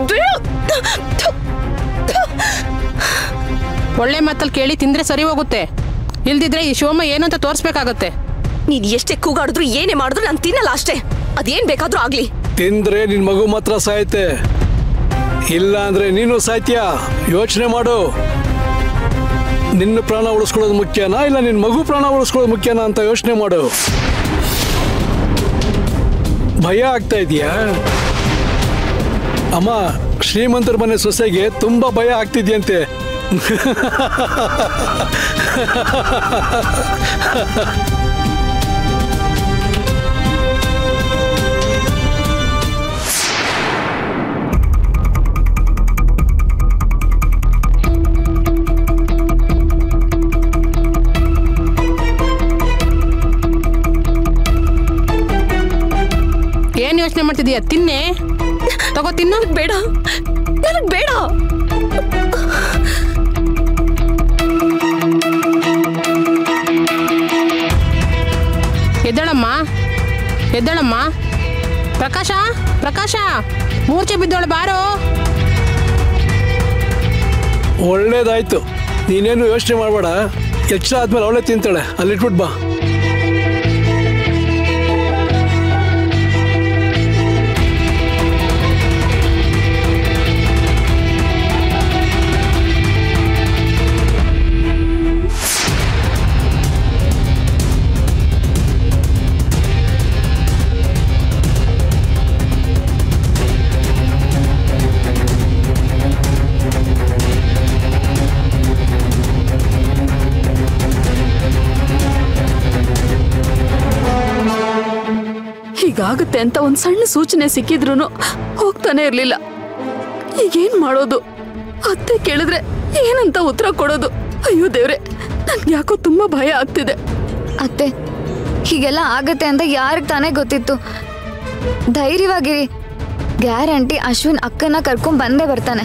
ಒಳ್ಳೆ ಮಾತಲ್ಲಿ ಕೇಳಿ ತಿಂದ್ರೆ ಸರಿ ಹೋಗುತ್ತೆ ಇಲ್ದಿದ್ರೆ ಈ ಶಿವಮ್ಮ ಏನು ಅಂತ ತೋರಿಸ್ಬೇಕಾಗತ್ತೆ ನೀನ್ ಎಷ್ಟೇ ಕೂಗಾಡಿದ್ರು ಏನೇ ಮಾಡಿದ್ರು ನಾನು ತಿನ್ನಲ್ಲ ಅಷ್ಟೇ ಅದೇನ್ ಬೇಕಾದ್ರೂ ಆಗ್ಲಿ ತಿಂದ್ರೆ ನಿನ್ ಮಗು ಮಾತ್ರ ಸಾಯುತ್ತೆ ಇಲ್ಲ ಅಂದ್ರೆ ನೀನು ಸಾಯ್ತೀಯ ಯೋಚನೆ ಮಾಡು ನಿನ್ನ ಪ್ರಾಣ ಉಳಿಸ್ಕೊಳ್ಳೋದು ಮುಖ್ಯನಾ ಇಲ್ಲ ನಿನ್ನ ಮಗು ಪ್ರಾಣ ಉಳಿಸ್ಕೊಳ್ಳೋದು ಮುಖ್ಯನಾ ಅಂತ ಯೋಚನೆ ಮಾಡು ಭಯ ಆಗ್ತಾ ಇದೆಯಾ ಅಮ್ಮ ಶ್ರೀಮಂತರ ಮನೆ ಸೊಸೆಗೆ ತುಂಬಾ ಭಯ ಆಗ್ತಿದ್ಯಂತೆ ಏನ್ ಯೋಚನೆ ಮಾಡ್ತಿದೀಯ ತಿನ್ನೆ ತಗೋ ತಿನ್ನು ಬೇಡ ನನಗ್ ಬೇಡ ಎದ್ದೇಳಮ್ಮ ಎದ್ದೇಳಮ್ಮ ಪ್ರಕಾಶ ಪ್ರಕಾಶ ಮೂರ್ಛೆ ಬಿದ್ದೋಳು ಬಾರೋ ಒಳ್ಳೇದಾಯ್ತು ನೀನೇನು ಯೋಚನೆ ಮಾಡಬೇಡ ಎಚ್ಚರ ಆದ್ಮೇಲೆ ಅವಳೇ ತಿಂತಾಳೆ ಅಲ್ಲಿಟ್ಬಿಟ್ಟು ಬಾ ಹೀಗಾಗುತ್ತೆ ಅಂತ ಒಂದ್ ಸಣ್ಣ ಸೂಚನೆ ಸಿಕ್ಕಿದ್ರು ಹೋಗ್ತಾನೆ ಇರ್ಲಿಲ್ಲ ಈಗೇನ್ ಮಾಡೋದು ಅತ್ತೆ ಕೇಳಿದ್ರೆ ಏನಂತ ಉತ್ತರ ಕೊಡೋದು ಅಯ್ಯೋ ದೇವ್ರೆ ನನ್ಗೆ ಯಾಕೋ ತುಂಬಾ ಭಯ ಆಗ್ತಿದೆ ಅತ್ತೆ ಹೀಗೆಲ್ಲ ಆಗತ್ತೆ ಅಂತ ಯಾರಿಗೆ ತಾನೇ ಗೊತ್ತಿತ್ತು ಧೈರ್ಯವಾಗಿರಿ ಗ್ಯಾರಂಟಿ ಅಶ್ವಿನ್ ಅಕ್ಕನ ಕರ್ಕೊಂಡ್ ಬಂದೇ ಬರ್ತಾನೆ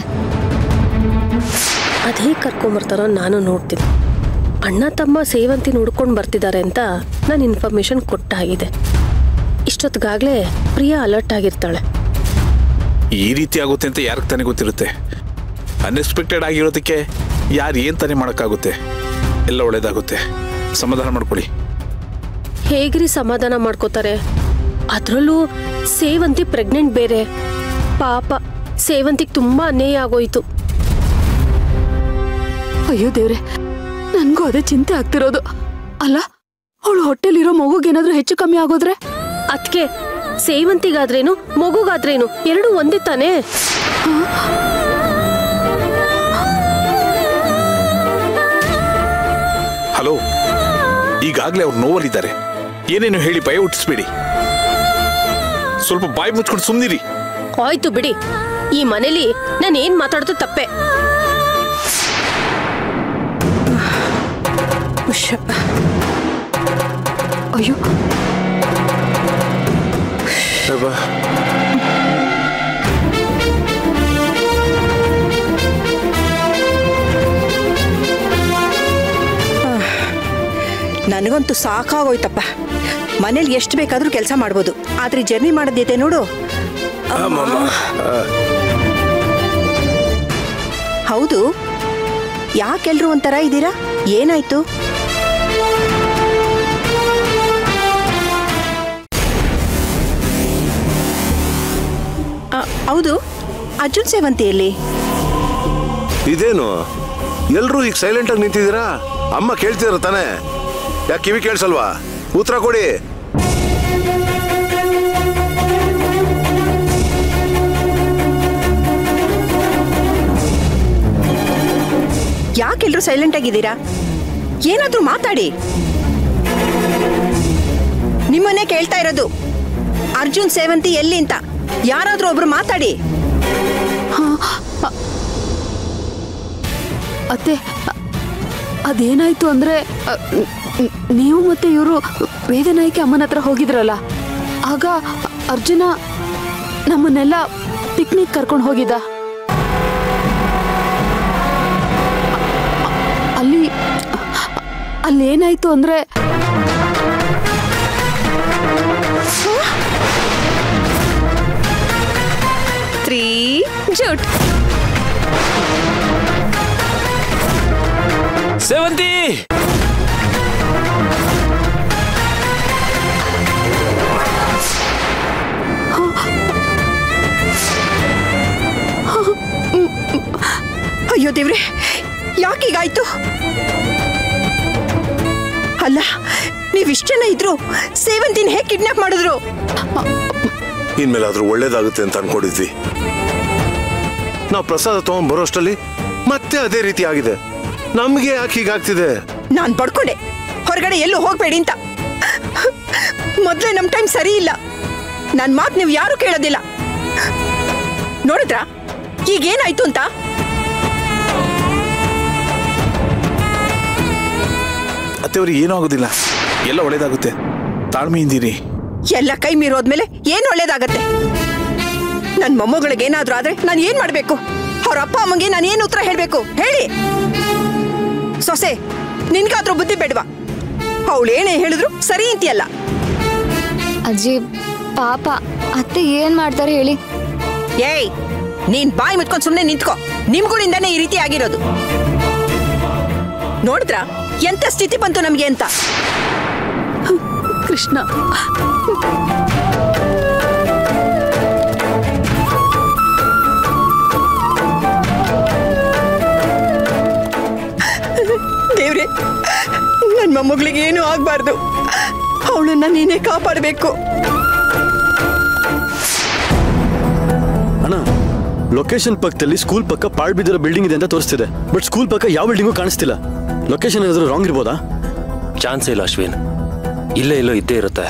ಅದೇ ಕರ್ಕೊಂಬರ್ತಾರೋ ನಾನು ನೋಡ್ತೀನಿ ಅಣ್ಣ ತಮ್ಮ ಸೇವಂತಿ ನೋಡ್ಕೊಂಡು ಬರ್ತಿದ್ದಾರೆ ಅಂತ ನಾನು ಇನ್ಫಾರ್ಮೇಶನ್ ಕೊಟ್ಟಾಗಿದೆ ಇಷ್ಟೊತ್ತಿಗಾಗಲೇ ಪ್ರಿಯಾ ಅಲರ್ಟ್ ಆಗಿರ್ತಾಳೆ ಈ ರೀತಿ ಆಗುತ್ತೆ ಅಂತ ಯಾರಿಗೆ ತಾನೇ ಗೊತ್ತಿರುತ್ತೆ ಅನ್ಎಕ್ಸ್ಪೆಕ್ಟೆಡ್ ಆಗಿರೋದಕ್ಕೆ ಯಾರು ಏನು ತಾನೇ ಮಾಡೋಕ್ಕಾಗುತ್ತೆ ಎಲ್ಲ ಒಳ್ಳೇದಾಗುತ್ತೆ ಸಮಾಧಾನ ಮಾಡ್ಕೊಳ್ಳಿ ಹೇಗ್ರಿ ಸಮಾಧಾನ ಮಾಡ್ಕೋತಾರೆ ಅದರಲ್ಲೂ ಸೇವಂತಿ ಪ್ರೆಗ್ನೆಂಟ್ ಬೇರೆ ಪಾಪ ಸೇವಂತಿಗೆ ತುಂಬಾ ಅನ್ಯಾಯ ಆಗೋಯ್ತು ಅಯ್ಯೋ ದೇವ್ರೆ ನನ್ಗೂ ಅದೇ ಚಿಂತೆ ಆಗ್ತಿರೋದು ಅಲ್ಲ ಅವಳು ಹೊಟ್ಟೆಲಿರೋ ಮಗುಗೇನಾದ್ರೂ ಹೆಚ್ಚು ಕಮ್ಮಿ ಆಗೋದ್ರೆ ಅದಕ್ಕೆ ಸೇವಂತಿಗಾದ್ರೇನು ಮಗುಗಾದ್ರೇನು ಎರಡೂ ಒಂದೇ ತಾನೇ ಹಲೋ ಈಗಾಗಲೇ ಅವ್ರು ನೋವಲ್ಲಿದ್ದಾರೆ ಏನೇನು ಹೇಳಿ ಭಯ ಹುಟ್ಟಿಸ್ಬೇಡಿ ಸ್ವಲ್ಪ ಬಾಯಿ ಮುಚ್ಕೊಂಡು ಸುಮ್ಮನಿರಿ ಆಯ್ತು ಬಿಡಿ ಈ ಮನೇಲಿ ನಾನು ಏನ್ ಮಾತಾಡೋದು ತಪ್ಪೆ ಉಶ್ಶ. ಅಯ್ಯೋ ನನಗಂತೂ ಸಾಕಾಗೋಯ್ತಪ್ಪ ಮನೇಲಿ ಎಷ್ಟು ಬೇಕಾದ್ರೂ ಕೆಲಸ ಮಾಡ್ಬೋದು ಆದ್ರೆ ಜರ್ನಿ ಮಾಡೋದೈತೆ ನೋಡು ಹೌದು ಯಾಕೆಲ್ರು ಒಂಥರ ಇದ್ದೀರಾ ಏನಾಯ್ತು ಆ, ಹೌದು ಅರ್ಜುನ್ ಸೇವಂತಿಯಲ್ಲಿ ಇದೇನು ಎಲ್ರೂ ಈಗ ಸೈಲೆಂಟ್ ಆಗಿ ನಿಂತಿದ್ದೀರಾ ಅಮ್ಮ ಕೇಳ್ತಿದಾರ ತಾನೇ ಯಾಕೆ ಕಿವಿ ಕೇಳಿಸಲ್ವಾ ಉತ್ತರ ಕೊಡಿ ಯಾಕೆಲ್ರು ಸೈಲೆಂಟ್ ಆಗಿದ್ದೀರಾ ಏನಾದ್ರೂ ಮಾತಾಡಿ ನಿಮ್ಮನ್ನೇ ಕೇಳ್ತಾ ಇರೋದು ಅರ್ಜುನ್ ಸೇವಂತಿ ಎಲ್ಲಿ ಅಂತ ಯಾರಾದ್ರೂ ಒಬ್ರು ಮಾತಾಡಿ ಅತ್ತೆ ಅ- ಅದೇನಾಯ್ತು ಅಂದ್ರೆ ಅ, ನ್- ನ್- ನೀವು ಮತ್ತೆ ಇವರು ವೇದನಾಯಕಿ ಅಮ್ಮನ ಹತ್ರ ಹೋಗಿದ್ರಲ್ಲ ಆಗ ಅರ್ಜುನ ನಮ್ಮನ್ನೆಲ್ಲ ಪಿಕ್ನಿಕ್ ಕರ್ಕೊಂಡು ಹೋಗಿದ್ದ ಅಲ್ಲಿ ಅಲ್ಲಿ ಏನಾಯ್ತು ಅಂದ್ರೆ ತ್ರೀ ಜೂಟ್ ಸೇವಂತಿ ಅಯ್ಯೋ ದೇವ್ರೆ ಯಾಕೀಗಾಯ್ತು ಅಲ್ಲ ನೀವಿಷ್ಟು ಜನ ಇದ್ರು ಸೇವಂತಿನ ಹೇಗೆ ಕಿಡ್ನಾಪ್ ಮಾಡಿದ್ರು ಇನ್ಮೇಲಾದ್ರೂ ಒಳ್ಳೇದಾಗುತ್ತೆ ಅಂತ ಅನ್ಕೊಂಡಿದ್ವಿ ನಾವು ಪ್ರಸಾದ ತಗೊಂಡ್ ಬರೋಷ್ಟರಲ್ಲಿ ಮತ್ತೆ ಅದೇ ರೀತಿ ಆಗಿದೆ ನಮ್ಗೆ ಯಾಕೆ ಹೀಗಾಗ್ತಿದೆ ನಾನ್ ಪಡ್ಕೊಂಡೆ ಹೊರಗಡೆ ಎಲ್ಲೂ ಹೋಗ್ಬೇಡಿ ಅಂತ ಮೊದ್ಲೇ ನಮ್ ಟೈಮ್ ಸರಿ ಇಲ್ಲ ನನ್ ಮಾತ್ ನೀವು ಯಾರು ಕೇಳೋದಿಲ್ಲ ನೋಡಿದ್ರ ಈಗೇನಾಯ್ತು ಅಂತ ಅತ್ತೆಯವ್ರಿಗೆ ಏನೂ ಆಗೋದಿಲ್ಲ ಎಲ್ಲ ಒಳ್ಳೇದಾಗುತ್ತೆ ತಾಳ್ಮೆಯಿಂದಿರಿ ಎಲ್ಲ ಕೈ ಮೀರೋದ್ಮೇಲೆ ಏನ್ ಒಳ್ಳೇದಾಗತ್ತೆ ನನ್ ಮೊಮ್ಮಗಳಿಗೆ ಏನಾದ್ರೂ ಆದ್ರೆ ನಾನು ಏನ್ ಮಾಡ್ಬೇಕು ಅವ್ರ ಅಪ್ಪ ಅಮ್ಮಂಗೆ ನಾನು ಏನ್ ಉತ್ತರ ಹೇಳ್ಬೇಕು ಹೇಳಿ ಸೊಸೆ ನಿನ್ಗಾದ್ರೂ ಬುದ್ಧಿ ಬೇಡವಾ ಅವಳು ಏನೇ ಹೇಳಿದ್ರು ಸರಿ ಅಂತೀಯಲ್ಲ ಅಜ್ಜಿ ಪಾಪ ಅತ್ತೆ ಏನ್ ಮಾಡ್ತಾರೆ ಹೇಳಿ ಏಯ್ ನೀನ್ ಬಾಯಿ ಮುಚ್ಕೊಂಡ್ ಸುಮ್ನೆ ನಿಂತ್ಕೋ ನಿಮ್ಗಳಿಂದಾನೇ ಈ ರೀತಿ ಆಗಿರೋದು ನೋಡಿದ್ರ ಎಂತ ಸ್ಥಿತಿ ಬಂತು ನಮ್ಗೆ ಅಂತ ಕೃಷ್ಣ ದೇವ್ರೆ ನನ್ ಮೊಮ್ಮಗಳಿಗೆ ಏನೂ ಆಗ್ಬಾರ್ದು ಅವಳನ್ನ ನೀನೇ ಕಾಪಾಡಬೇಕು ಅಣ್ಣ ಲೊಕೇಶನ್ ಪಕ್ಕದಲ್ಲಿ ಸ್ಕೂಲ್ ಪಕ್ಕ ಪಾಳ್ ಬಿದ್ದಿರೋ ಬಿಲ್ಡಿಂಗ್ ಇದೆ ಅಂತ ತೋರಿಸ್ತಿದೆ ಬಟ್ ಸ್ಕೂಲ್ ಪಕ್ಕ ಯಾವ ಬಿಲ್ಡಿಂಗು ಕಾಣಿಸ್ತಿಲ್ಲ ಲೊಕೇಶನ್ ಏನಾದರೂ ರಾಂಗ್ ಇರ್ಬೋದಾ ಚಾನ್ಸೇ ಇಲ್ಲ ಅಶ್ವಿನ್ ಇಲ್ಲೇ ಎಲ್ಲೋ ಇದ್ದೇ ಇರುತ್ತೆ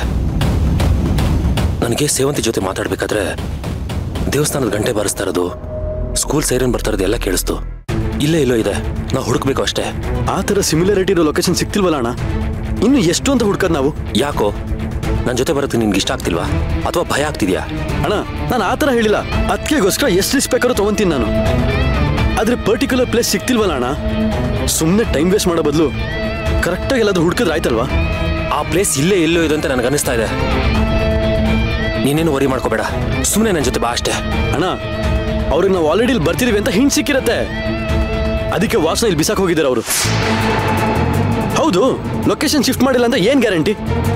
ನನಗೆ ಸೇವಂತಿ ಜೊತೆ ಮಾತಾಡ್ಬೇಕಾದ್ರೆ ದೇವಸ್ಥಾನದ ಗಂಟೆ ಬಾರಿಸ್ತಾ ಇರೋದು ಸ್ಕೂಲ್ ಸೈರನ್ ಬರ್ತಾ ಇರೋದು ಎಲ್ಲ ಕೇಳಿಸ್ತು ಇಲ್ಲೇ ಎಲ್ಲೋ ಇದೆ ನಾವು ಹುಡುಕ್ಬೇಕು ಅಷ್ಟೇ ಆ ಥರ ಸಿಮಿಲಾರಿಟಿ ಇರೋ ಲೊಕೇಶನ್ ಸಿಕ್ತಿಲ್ವಲ್ಲ ಅಣ್ಣ ಇನ್ನು ಎಷ್ಟು ಅಂತ ಹುಡ್ಕೋದು ನಾವು ಯಾಕೋ ನನ್ನ ಜೊತೆ ಬರೋದಕ್ಕೆ ನಿನ್ಗೆ ಇಷ್ಟ ಆಗ್ತಿಲ್ವಾ ಅಥವಾ ಭಯ ಆಗ್ತಿದ್ಯಾ ಅಣ್ಣ ನಾನು ಆ ಥರ ಹೇಳಿಲ್ಲ ಅದಕ್ಕೆಗೋಸ್ಕರ ಎಷ್ಟು ರಿಸ್ಕ್ ಬೇಕಾದ್ರೂ ತೊಗೊಂತೀನಿ ನಾನು ಆದ್ರೆ ಪರ್ಟಿಕ್ಯುಲರ್ ಪ್ಲೇಸ್ ಸಿಕ್ತಿಲ್ವಲ್ಲ ಅಣ್ಣ ಸುಮ್ಮನೆ ಟೈಮ್ ವೇಸ್ಟ್ ಮಾಡೋ ಬದಲು ಕರೆಕ್ಟಾಗಿ ಎಲ್ಲಾದ್ರೂ ಹುಡ್ಕಿದ್ರೆ ಆಯ್ತಲ್ವಾ ಆ ಪ್ಲೇಸ್ ಇಲ್ಲೇ ಎಲ್ಲೋ ಇದೆ ಅಂತ ನನಗೆ ಅನಿಸ್ತಾ ಇದೆ ನೀನೇನು ವರಿ ಮಾಡ್ಕೋಬೇಡ ಸುಮ್ಮನೆ ನನ್ನ ಜೊತೆ ಬಾ ಅಷ್ಟೇ ಅಣ್ಣ ಅವ್ರಿಗೆ ನಾವು ಆಲ್ರೆಡಿ ಇಲ್ಲಿ ಬರ್ತಿದೀವಿ ಅಂತ ಹಿಂಟ್ ಸಿಕ್ಕಿರತ್ತೆ ಅದಕ್ಕೆ ವಾಸನ ಇಲ್ಲಿ ಬಿಸಾಕ್ ಹೋಗಿದ್ದಾರೆ ಅವರು ಹೌದು ಲೊಕೇಶನ್ ಶಿಫ್ಟ್ ಮಾಡಿಲ್ಲ ಅಂತ ಏನ್ ಗ್ಯಾರಂಟಿ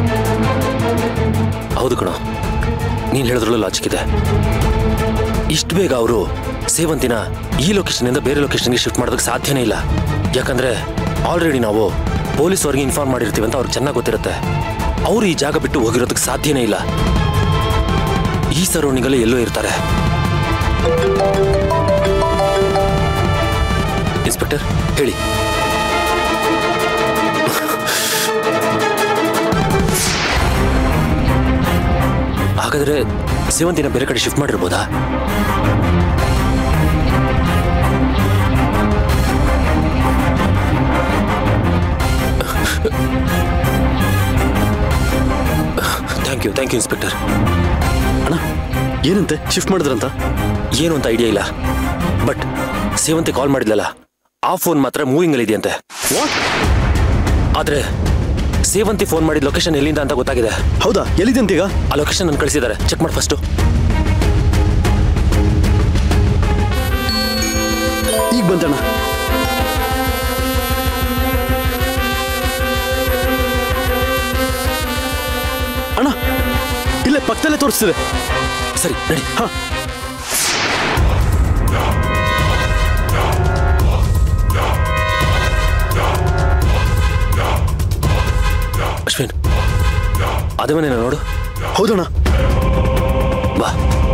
ಹೌದು ಕಣೋ ನೀನು ಹೇಳಿದ್ರಲ್ಲೂ ಲಾಜಿಕ್ ಇದೆ ಇಷ್ಟು ಬೇಗ ಅವರು ಸೇವಂತಿನ ಈ ಲೊಕೇಶನ್ನಿಂದ ಬೇರೆ ಲೊಕೇಶನ್ಗೆ ಶಿಫ್ಟ್ ಮಾಡೋದಕ್ಕೆ ಸಾಧ್ಯನೇ ಇಲ್ಲ ಯಾಕಂದ್ರೆ ಆಲ್ರೆಡಿ ನಾವು ಪೊಲೀಸ್ ಅವ್ರಿಗೆ ಇನ್ಫಾರ್ಮ್ ಮಾಡಿರ್ತೀವಿ ಅಂತ ಅವ್ರಿಗೆ ಚೆನ್ನಾಗಿ ಗೊತ್ತಿರುತ್ತೆ ಅವರು ಈ ಜಾಗ ಬಿಟ್ಟು ಹೋಗಿರೋದಕ್ಕೆ ಸಾಧ್ಯನೇ ಇಲ್ಲ ಈ ಸರೌಂಡಿಂಗಲ್ಲೇ ಎಲ್ಲೋ ಇರ್ತಾರೆ ಇನ್ಸ್ಪೆಕ್ಟರ್ ಹೇಳಿ ಹಾಗಾದ್ರೆ ಸೇವಂತಿನ ಬೇರೆ ಕಡೆ ಶಿಫ್ಟ್ ಮಾಡಿರ್ಬೋದಾ thank you thank you inspector ಅಣ್ಣ ಏನಂತೆ ಶಿಫ್ಟ್ ಮಾಡಿದ್ರಂತ ಏನು ಅಂತ ಐಡಿಯಾ ಇಲ್ಲ ಬಟ್ ಸೇವಂತಿ ಕಾಲ್ ಮಾಡಿದ್ಲಲ್ಲ ಆ ಫೋನ್ ಮಾತ್ರ ಮೂವಿಂಗ್ ಅಲ್ಲಿ ಇದೆಯಂತೆ ಆದ್ರೆ ಸೇವಂತಿ ಫೋನ್ ಮಾಡಿದ ಲೊಕೇಶನ್ ಎಲ್ಲಿಂದ ಅಂತ ಗೊತ್ತಾಗಿದೆ ಹೌದಾ ಎಲ್ಲಿದೆ ಅಂತೀಗ ಆ ಲೊಕೇಶನ್ ನನ್ ಕಳಿಸಿದ್ದಾರೆ ಚೆಕ್ ಮಾಡಿ ಫಸ್ಟು ಈಗ ಬಂತಣ್ಣ ಅಣ್ಣ ಇಲ್ಲೇ ಪಕ್ಕದಲ್ಲೇ ತೋರಿಸ್ತಿದೆ ಸರಿ ನಡಿ ಹಾ ಅಶ್ವಿನ್ ಅದೇ ಮನೆ ನೋಡು ಹೌದಣ್ಣ ಬಾ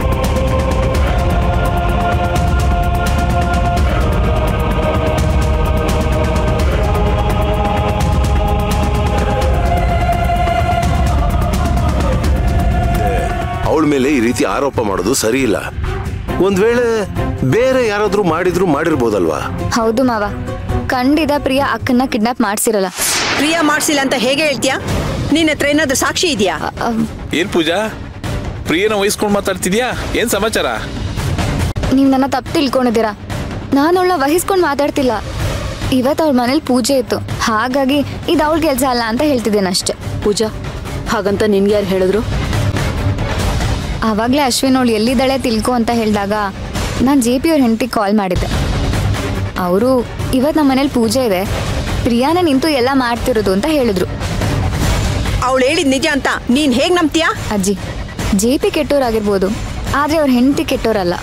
ಅವಳ ಮೇಲೆ ಈ ರೀತಿ ಆರೋಪ ಮಾಡೋದು ಸರಿ ಇಲ್ಲ ಒಂದ್ ವೇಳೆ ಬೇರೆ ಯಾರಾದ್ರೂ ಮಾಡಿದ್ರು ಮಾಡಿರ್ಬೋದಲ್ವಾ ಹೌದು ಮಾವ ಖಂಡಿತ ಪ್ರಿಯಾ ಅಕ್ಕನ್ನ ಕಿಡ್ನಾಪ್ ಮಾಡ್ಸಿರಲ್ಲ ಪ್ರಿಯಾ ಮಾಡ್ಸಿಲ್ಲ ಅಂತ ಹೇಗೆ ಹೇಳ್ತೀಯಾ ನಿನ್ನ ಹತ್ರ ಏನಾದ್ರು ಸಾಕ್ಷಿ ಇದೆಯಾ ಏನ್ ಪೂಜಾ ಪ್ರಿಯನ ವಹಿಸ್ಕೊಂಡು ಮಾತಾಡ್ತಿದ್ಯಾ ಏನ್ ಸಮಾಚಾರ ನೀವ್ ನನ್ನ ತಪ್ಪು ತಿಳ್ಕೊಂಡಿದ್ದೀರಾ ನಾನು ಅವಳ ವಹಿಸ್ಕೊಂಡು ಮಾತಾಡ್ತಿಲ್ಲ ಇವತ್ತು ಅವಳ ಮನೇಲಿ ಪೂಜೆ ಇತ್ತು ಹಾಗಾಗಿ ಇದು ಅವಳ ಕೆಲಸ ಅಲ್ಲ ಅಂತ ಹೇಳ್ತಿದ್ದೇನೆ ಅಷ್ಟೇ ಪೂಜಾ ಹಾಗಂತ ನಿನ್ಗೆ ಯಾರು ಹೇಳಿದ್ರು ಆವಾಗಲೇ ಅಶ್ವಿನ್ ಅವಳು ಎಲ್ಲಿದ್ದಾಳೆ ತಿಳ್ಕೊ ಅಂತ ಹೇಳಿದಾಗ ನಾನು ಜೆ ಪಿ ಅವ್ರ ಹೆಂಡತಿಗೆ ಕಾಲ್ ಮಾಡಿದ್ದೆ ಅವರು ಇವತ್ತು ನಮ್ಮ ಮನೇಲಿ ಪೂಜೆ ಇದೆ ಪ್ರಿಯಾನೇ ನಿಂತು ಎಲ್ಲ ಮಾಡ್ತಿರೋದು ಅಂತ ಹೇಳಿದ್ರು ಅವಳು ಹೇಳಿದ್ ನಿಜ ಅಂತ ನೀನ್ ಹೇಗ್ ನಂಬ್ತೀಯಾ ಅಜ್ಜಿ ಜೆ ಪಿ ಕೆಟ್ಟೋರಾಗಿರ್ಬೋದು ಆದರೆ ಅವ್ರ ಹೆಂಡತಿ ಕೆಟ್ಟೋರಲ್ಲ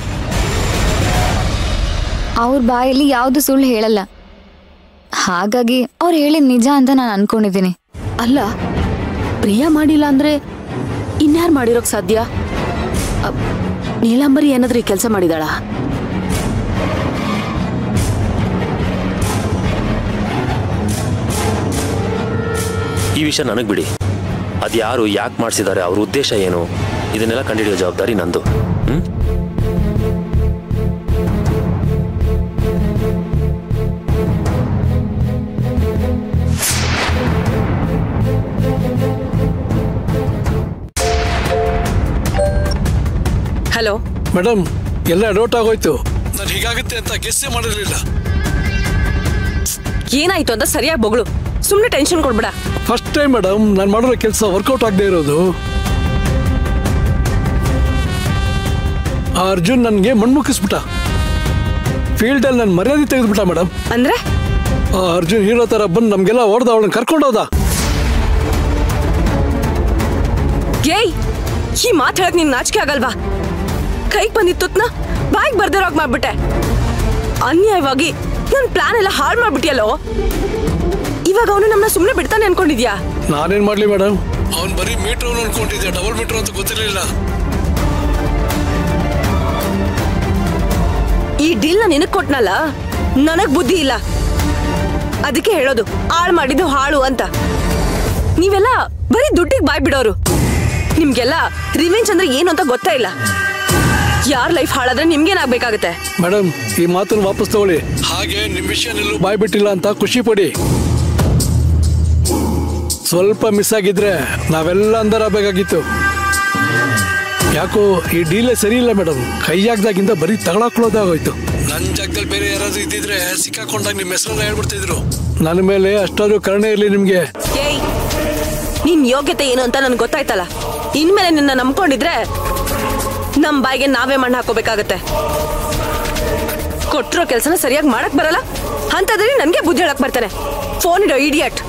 ಅವ್ರ ಬಾಯಲ್ಲಿ ಯಾವುದು ಸುಳ್ಳು ಹೇಳಲ್ಲ ಹಾಗಾಗಿ ಅವ್ರು ಹೇಳಿದ ನಿಜ ಅಂತ ನಾನು ಅನ್ಕೊಂಡಿದ್ದೀನಿ ಅಲ್ಲ ಪ್ರಿಯಾ ಮಾಡಿಲ್ಲ ಅಂದ್ರೆ ಇನ್ಯಾರು ಮಾಡಿರೋಕ್ ಸಾಧ್ಯ ಅಪ್, ನೀಲಾಂಬರಿ ಏನಾದ್ರೂ ಕೆಲಸ ಮಾಡಿದಾಳ ಈ ವಿಷಯ ನನಗೆ ಬಿಡಿ ಅದು ಯಾರು ಯಾಕೆ ಮಾಡಿಸಿದ್ದಾರೆ ಅವ್ರ ಉದ್ದೇಶ ಏನು ಇದನ್ನೆಲ್ಲ ಕಂಡುಹಿಡಿಯೋ ಜವಾಬ್ದಾರಿ ನಂದು ಹ್ಮ್ ಹಲೋ ಮೇಡಮ್ ಎಲ್ಲ ಡೌಟ್ ಆಗೋಯ್ತು ನಾನು ಹೀಗಾಗುತ್ತೆ ಅಂತ ಗೆಸ್ಸೇ ಮಾಡಿರಲಿಲ್ಲ ಏನಾಯ್ತು ಅಂತ ಸರಿಯಾಗಿ ಬೊಗಳು ಸುಮ್ಮನೆ ಟೆನ್ಷನ್ ಕೊಡ್ಬೇಡ ಫಸ್ಟ್ ಟೈಮ್ ಮೇಡಮ್ ನಾನು ಮಾಡಿರೋ ಕೆಲಸ ವರ್ಕೌಟ್ ಆಗದೆ ಇರೋದು ಆ ಅರ್ಜುನ್ ನನಗೆ ಮಣ್ಮುಕ್ಕಿಸ್ಬಿಟ್ಟ ಫೀಲ್ಡಲ್ಲಿ ನನ್ನ ಮರ್ಯಾದೆ ತೆಗೆದ್ಬಿಟ್ಟ ಮೇಡಮ್ ಅಂದ್ರೆ ಆ ಅರ್ಜುನ್ ಹೀರೋ ತರ ಬಂದು ನಮ್ಗೆಲ್ಲ ಹೊಡೆದ ಅವಳನ್ನ ಕರ್ಕೊಂಡೋದ ಏಯ್ ಈ ಮಾತು ಹೇಳಕ್ ನಿನ್ ನಾಚಿಕೆ ಆಗಲ್ವಾ ಕೈಗೆ ಬಂದಿದ್ ತುತ್ನ ಬಾಯಿಗೆ ಬರ್ದಿರೋಗ್ ಮಾಡ್ಬಿಟ್ಟೆ ಅನ್ಯಾಯವಾಗಿ ನನ್ ಪ್ಲಾನ್ ಎಲ್ಲ ಹಾಳು ಮಾಡ್ಬಿಟ್ಟಿಯಲ್ಲೋ ಇವಾಗ ಅವನು ನಮ್ಮನ್ನ ಸುಮ್ಮನೆ ಬಿಡ್ತಾನೆ ಅನ್ಕೊಂಡಿದ್ಯಾ ನಾನೇನ್ ಮಾಡ್ಲಿ ಮೇಡಮ್ ಅವ್ನ್ ಬರೀ ಮೀಟರ್ ಅನ್ಕೊಂಡಿದ್ದೆ ಡಬಲ್ ಮೀಟರ್ ಅಂತ ಗೊತ್ತಿರಲಿಲ್ಲ ಈ ಡೀಲ್ನ ನಿನಗ್ ಕೊಟ್ನಲ್ಲ ನನಗ್ ಬುದ್ಧಿ ಇಲ್ಲ ಅದಕ್ಕೆ ಹೇಳೋದು ಹಾಳು ಮಾಡಿದ್ದು ಹಾಳು ಅಂತ ನೀವೆಲ್ಲ ಬರೀ ದುಡ್ಡಿಗೆ ಬಾಯ್ ಬಿಡೋರು ನಿಮ್ಗೆಲ್ಲ ರಿವೆಂಜ್ ಅಂದ್ರೆ ಏನು ಅಂತ ಗೊತ್ತೇ ಇಲ್ಲ ಯಾರ್ ಲೈಫ್ ಹಾಳಾದ್ರೆ ನಿಮ್ಗೇನಾಗ್ಬೇಕಾಗತ್ತೆ ಮೇಡಮ್ ಈ ಮಾತನ್ನ ವಾಪಸ್ ತಗೊಳ್ಳಿ ಹಾಗೆ ನಿಮ್ ವಿಷಯನೆಲ್ಲೂ ಬಾಯ್ ಬಿಟ್ಟಿಲ್ಲ ಅಂತ ಖುಷಿ ಪಡಿ ಸ್ವಲ್ಪ ಮಿಸ್ ಆಗಿದ್ರೆ ನಾವೆಲ್ಲ ಅಂದರಬೇಕಾಗಿತ್ತು ಯಾಕೋ ಈ ಡೀಲೇ ಸರಿ ಇಲ್ಲ ಮೇಡಮ್ ಕೈ ಹಾಕ್ದಾಗಿಂದ ಬರೀ ತಗೊಳಕೊಳ್ಳೋದಾಗೋಯ್ತು ನನ್ನ ಜಾಗದಲ್ಲಿ ಬೇರೆ ಯಾರಾದ್ರೂ ಇದ್ದಿದ್ರೆ ಸಿಕ್ಕಾಕೊಂಡಾಗ ನಿಮ್ಮ ಹೆಸರನ್ನ ಹೇಳ್ಬಿಡ್ತಿದ್ರು ನನ್ನ ಮೇಲೆ ಅಷ್ಟಾದ್ರೂ ಕರುಣೆ ಇರಲಿ ನಿಮ್ಗೆ ಏಯ್ ನಿನ್ ಯೋಗ್ಯತೆ ಏನು ಅಂತ ನನ್ಗೆ ಗೊತ್ತಾಯ್ತಲ್ಲ ಇನ್ಮೇಲೆ ನಿನ್ನ ನಂಬ್ಕೊಂಡಿದ್ರೆ ನಮ್ ಬಾಯಿಗೆ ನಾವೇ ಮಣ್ಣು ಹಾಕೋಬೇಕಾಗತ್ತೆ ಕೊಟ್ಟಿರೋ ಕೆಲಸನ ಸರಿಯಾಗಿ ಮಾಡಕ್ ಬರಲ್ಲ ಅಂತದ್ರಲ್ಲಿ ನನ್ಗೆ ಬುದ್ಧಿ ಹೇಳಕ್ ಬರ್ತಾನೆ ಫೋನ್ ಇಡೋ ಇಡಿಯಟ್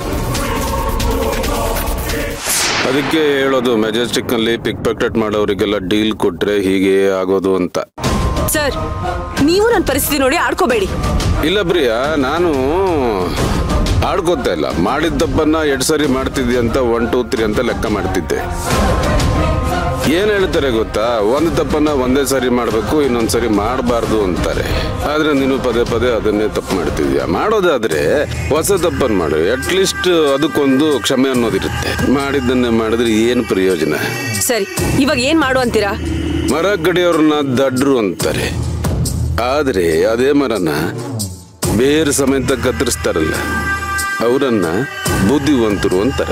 ಅದಕ್ಕೆ ಹೇಳೋದು ಮೆಜೆಸ್ಟಿಕ್ ನಲ್ಲಿ ಪಿಕ್ ಪಾಕೆಟ್ ಮಾಡೋರಿಗೆಲ್ಲ ಡೀಲ್ ಕೊಟ್ರೆ ಹೀಗೆ ಆಗೋದು ಅಂತ ಸರ್ ನೀವು ನನ್ನ ಪರಿಸ್ಥಿತಿ ನೋಡಿ ಆಡ್ಕೋಬೇಡಿ ಇಲ್ಲ ಪ್ರಿಯಾ ನಾನು ಆಡ್ಕೋತಾ ಇಲ್ಲ ಮಾಡಿದ ತಪ್ಪನ್ನ ಎರಡು ಸರಿ ಮಾಡ್ತಿದ್ದೆ ಅಂತ ಒನ್ ಟೂ ತ್ರೀ ಅಂತ ಲೆಕ್ಕ ಮಾಡ್ತಿದ್ದೆ ಏನ್ ಹೇಳ್ತಾರೆ ಗೊತ್ತಾ ಒಂದು ತಪ್ಪನ್ನ ಒಂದೇ ಸರಿ ಮಾಡಬೇಕು ಇನ್ನೊಂದ್ ಸರಿ ಮಾಡಬಾರ್ದು ಅಂತಾರೆ ಆದ್ರೆ ನೀನು ಪದೇ ಪದೇ ಅದನ್ನೇ ತಪ್ಪು ಮಾಡ್ತಿದ್ಯಾ ಮಾಡೋದಾದ್ರೆ ಹೊಸ ತಪ್ಪನ್ನು ಮಾಡು ಅಟ್ಲೀಸ್ಟ್ ಅದಕ್ಕೊಂದು ಕ್ಷಮೆ ಅನ್ನೋದಿರುತ್ತೆ ಮಾಡಿದ್ದನ್ನೇ ಮಾಡಿದ್ರೆ ಏನು ಪ್ರಯೋಜನ ಸರಿ ಇವಾಗ ಏನ್ ಮಾಡು ಅಂತೀರಾ ಮರ ಕಡಿಯೋರ್ನ ದಡ್ರು ಅಂತಾರೆ ಆದ್ರೆ ಅದೇ ಮರನ ಬೇರೆ ಸಮೇತ ಕತ್ತರಿಸ್ತಾರಲ್ಲ ಅವರನ್ನ ಬುದ್ಧಿವಂತರು ಅಂತಾರೆ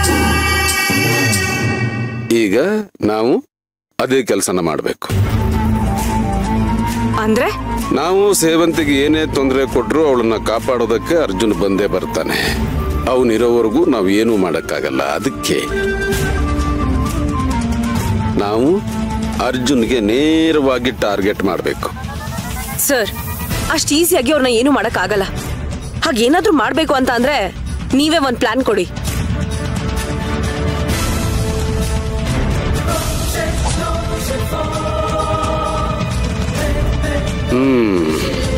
ಈಗ ನಾವು ಅದೇ ಕೆಲಸನ ಮಾಡಬೇಕು ಅಂದ್ರೆ ನಾವು ಸೇವಂತಿಗೆ ಏನೇ ತೊಂದರೆ ಕೊಟ್ಟರು ಅವಳನ್ನ ಕಾಪಾಡೋದಕ್ಕೆ ಅರ್ಜುನ್ ಬಂದೇ ಬರ್ತಾನೆ ಅವನಿರೋವರೆಗೂ ನಾವು ಏನೂ ಮಾಡೋಕ್ಕಾಗಲ್ಲ ಅದಕ್ಕೆ ನಾವು ಅರ್ಜುನ್ಗೆ ನೇರವಾಗಿ ಟಾರ್ಗೆಟ್ ಮಾಡಬೇಕು ಸರ್ ಅಷ್ಟು ಈಸಿಯಾಗಿ ಅವ್ರನ್ನ ಏನು ಮಾಡಕ್ ಆಗಲ್ಲ ಹಾಗೇನಾದ್ರೂ ಮಾಡ್ಬೇಕು ಅಂತ ಅಂದ್ರೆ ನೀವೇ ಒಂದ್ ಪ್ಲಾನ್ ಕೊಡಿ ಹ್ಮ್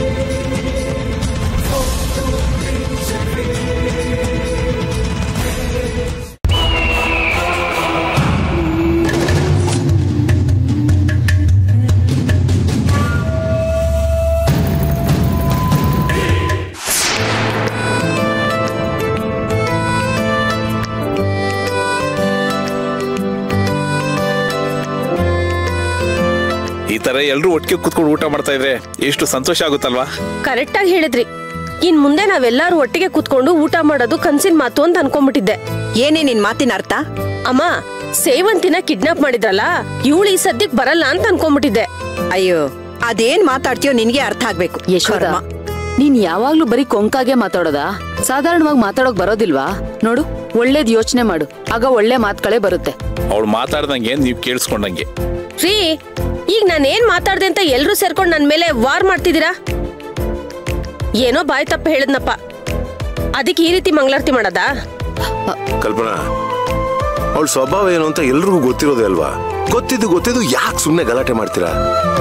ಈ ತರ ಎಲ್ರು ಒಟ್ಟಿಗೆ ಕುತ್ಕೊಂಡು ಊಟ ಮಾಡ್ತಾ ಇದ್ರೆ ಎಷ್ಟು ಸಂತೋಷ ಆಗುತ್ತಲ್ವಾ ಕರೆಕ್ಟ್ ಆಗಿ ಹೇಳಿದ್ರಿ ಇನ್ ಮುಂದೆ ನಾವೆಲ್ಲರೂ ಒಟ್ಟಿಗೆ ಕೂತ್ಕೊಂಡು ಊಟ ಮಾಡೋದು ಕನ್ಸಿನ ಮಾತು ಅಂತ ಅನ್ಕೊಂಡ್ಬಿಟ್ಟಿದ್ದೆ ಏನೇ ನಿನ್ ಮಾತಿನ ಅರ್ಥ ಅಮ್ಮ ಸೇವಂತಿನ ಕಿಡ್ನಾಪ್ ಮಾಡಿದ್ರಲ್ಲ ಇವಳು ಈ ಸದ್ಯಕ್ ಬರಲ್ಲ ಅಂತ ಅನ್ಕೊಂಡ್ಬಿಟ್ಟಿದ್ದೆ ಅಯ್ಯೋ ಅದೇನ್ ಮಾತಾಡ್ತೀಯೋ ನಿನ್ಗೆ ಅರ್ಥ ಆಗ್ಬೇಕು ಯಶೋದ ಕರ್ಮ. ನೀನ್ ಯಾವಾಗ್ಲೂ ಬರೀ ಕೊಂಕಾಗೆ ಮಾತಾಡೋದಾ ಸಾಧಾರಣವಾಗಿ ಮಾತಾಡೋಕ್ ಬರೋದಿಲ್ವಾ ನೋಡು ಒಳ್ಳೇದ್ ಯೋಚನೆ ಮಾಡು ಆಗ ಒಳ್ಳೆ ಮಾತುಗಳೇ ಬರುತ್ತೆ ಅವಳು ಮಾತಾಡ್ದಂಗೆ ನೀವ್ ಕೇಳಿಸ್ಕೊಂಡಂಗೆ ರೀ ಈಗ ನಾನು ಏನ್ ಮಾತಾಡ್ದೆ ಅಂತ ಎಲ್ರೂ ಸೇರ್ಕೊಂಡು ನನ್ ಮೇಲೆ ವಾರ್ ಮಾಡ್ತಿದ್ದೀರಾ ಏನೋ ಬಾಯ್ ತಪ್ಪ ಹೇಳಿದ್ನಪ್ಪ ಅದಕ್ಕೆ ಈ ರೀತಿ ಮಂಗಳಾರತಿ ಮಾಡೋದಾ ಕಲ್ಪನಾ ಅವಳ ಸ್ವಭಾವ ಏನು ಅಂತ ಎಲ್ರಿಗೂ ಗೊತ್ತಿರೋದೇ ಅಲ್ವಾ ಗೊತ್ತಿದ್ದು ಗೊತ್ತಿದ್ದು ಯಾಕೆ ಸುಮ್ಮನೆ ಗಲಾಟೆ ಮಾಡ್ತೀರಾ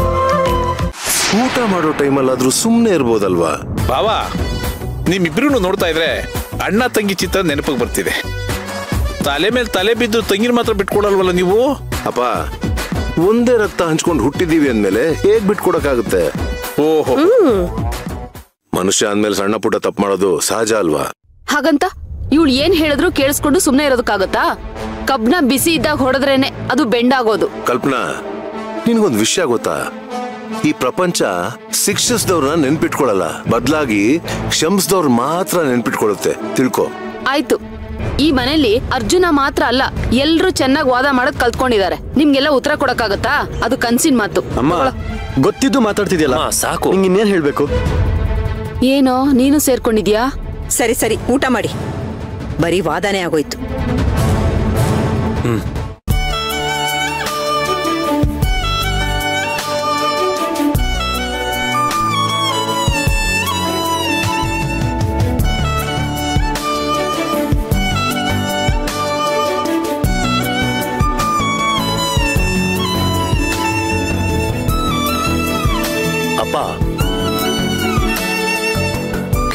ಊಟ ಮಾಡೋ ಟೈಮಲ್ಲಾದ್ರೂ ಸುಮ್ಮನೆ ಇರ್ಬೋದಲ್ವಾ ಬಾವಾ ನಿಮ್ಮಿಬ್ರು ನೋಡ್ತಾ ಇದ್ರೆ ಅಣ್ಣ ತಂಗಿ ಚಿತ್ರ ನೆನಪಿಗೆ ಬರ್ತಿದೆ ತಲೆ ಮೇಲೆ ತಲೆ ಬಿದ್ದು ತಂಗಿನ ಮಾತ್ರ ಬಿಟ್ಕೊಡಲ್ವಲ್ಲ ನೀವು ಅಪ್ಪ ಒಂದೇ ರಕ್ತ ಹಂಚ್ಕೊಂಡು ಹುಟ್ಟಿದೀವಿ ಅಂದ್ಮೇಲೆ ಹೇಗ್ ಬಿಟ್ಕೊಡಕ್ಕಾಗುತ್ತೆ ಓಹೋ ಮನುಷ್ಯ ಅಂದ್ಮೇಲೆ ಸಣ್ಣ ಪುಟ್ಟ ತಪ್ಪು ಮಾಡೋದು ಸಹಜ ಅಲ್ವಾ ಹಾಗಂತ ಇವಳು ಏನ್ ಹೇಳಿದ್ರು ಕೇಳಿಸ್ಕೊಂಡು ಸುಮ್ನೆ ಇರೋದಕ್ಕಾಗತ್ತಾ ಕಬ್ನ ಬಿಸಿ ಇದ್ದಾಗ ಹೊಡೆದ್ರೇನೆ ಅದು ಬೆಂಡಾಗೋದು ಕಲ್ಪನಾ ನಿನ್ಗೊಂದ್ ವಿಷಯ ಗೊತ್ತಾ ಈ ಪ್ರಪಂಚ ಶಿಕ್ಷಿಸಿದವ್ರನ್ನ ನೆನ್ಪಿಟ್ಕೊಳಲ್ಲ ಬದಲಾಗಿ ಕ್ಷಮಿಸಿದವ್ರು ಮಾತ್ರ ನೆನ್ಪಿಟ್ಕೊಳ್ಳುತ್ತೆ ತಿಳ್ಕೊ ಆಯ್ತು ಈ ಮನೇಲಿ ಅರ್ಜುನ ಮಾತ್ರ ಅಲ್ಲ ಎಲ್ರು ಚೆನ್ನಾಗಿ ವಾದ ಮಾಡೋದ್ ಕಲ್ತ್ಕೊಂಡಿದ್ದಾರೆ ನಿಮ್ಗೆಲ್ಲ ಉತ್ತರ ಕೊಡಕ್ಕಾಗತ್ತಾ ಅದು ಕನ್ಸಿನ ಮಾತು ಅಮ್ಮ ಗೊತ್ತಿದ್ದು ಮಾತಾಡ್ತಿದ್ಯಲ್ಲ ಸಾಕು ನಿಂಗೆ ಇನ್ನೇನ್ ಹೇಳ್ಬೇಕು ಏನೋ ನೀನು ಸೇರ್ಕೊಂಡಿದ್ಯಾ ಸರಿ ಸರಿ ಊಟ ಮಾಡಿ ಬರೀ ವಾದನೆ ಆಗೋಯ್ತು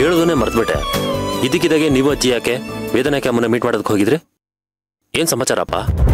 ಕೇಳೋದನ್ನೇ ಮರ್ತ್ಬಿಟ್ಟೆ ಇದಕ್ಕಿದಾಗೆ ನೀವು ಅಜ್ಜಿ ಯಾಕೆ ವೇದನಾಕ್ಕೆ ಅಮ್ಮನ ಮೀಟ್ ಮಾಡೋದಕ್ಕೆ ಹೋಗಿದ್ರಿ ಏನ್ ಸಮಾಚಾರಪ್ಪ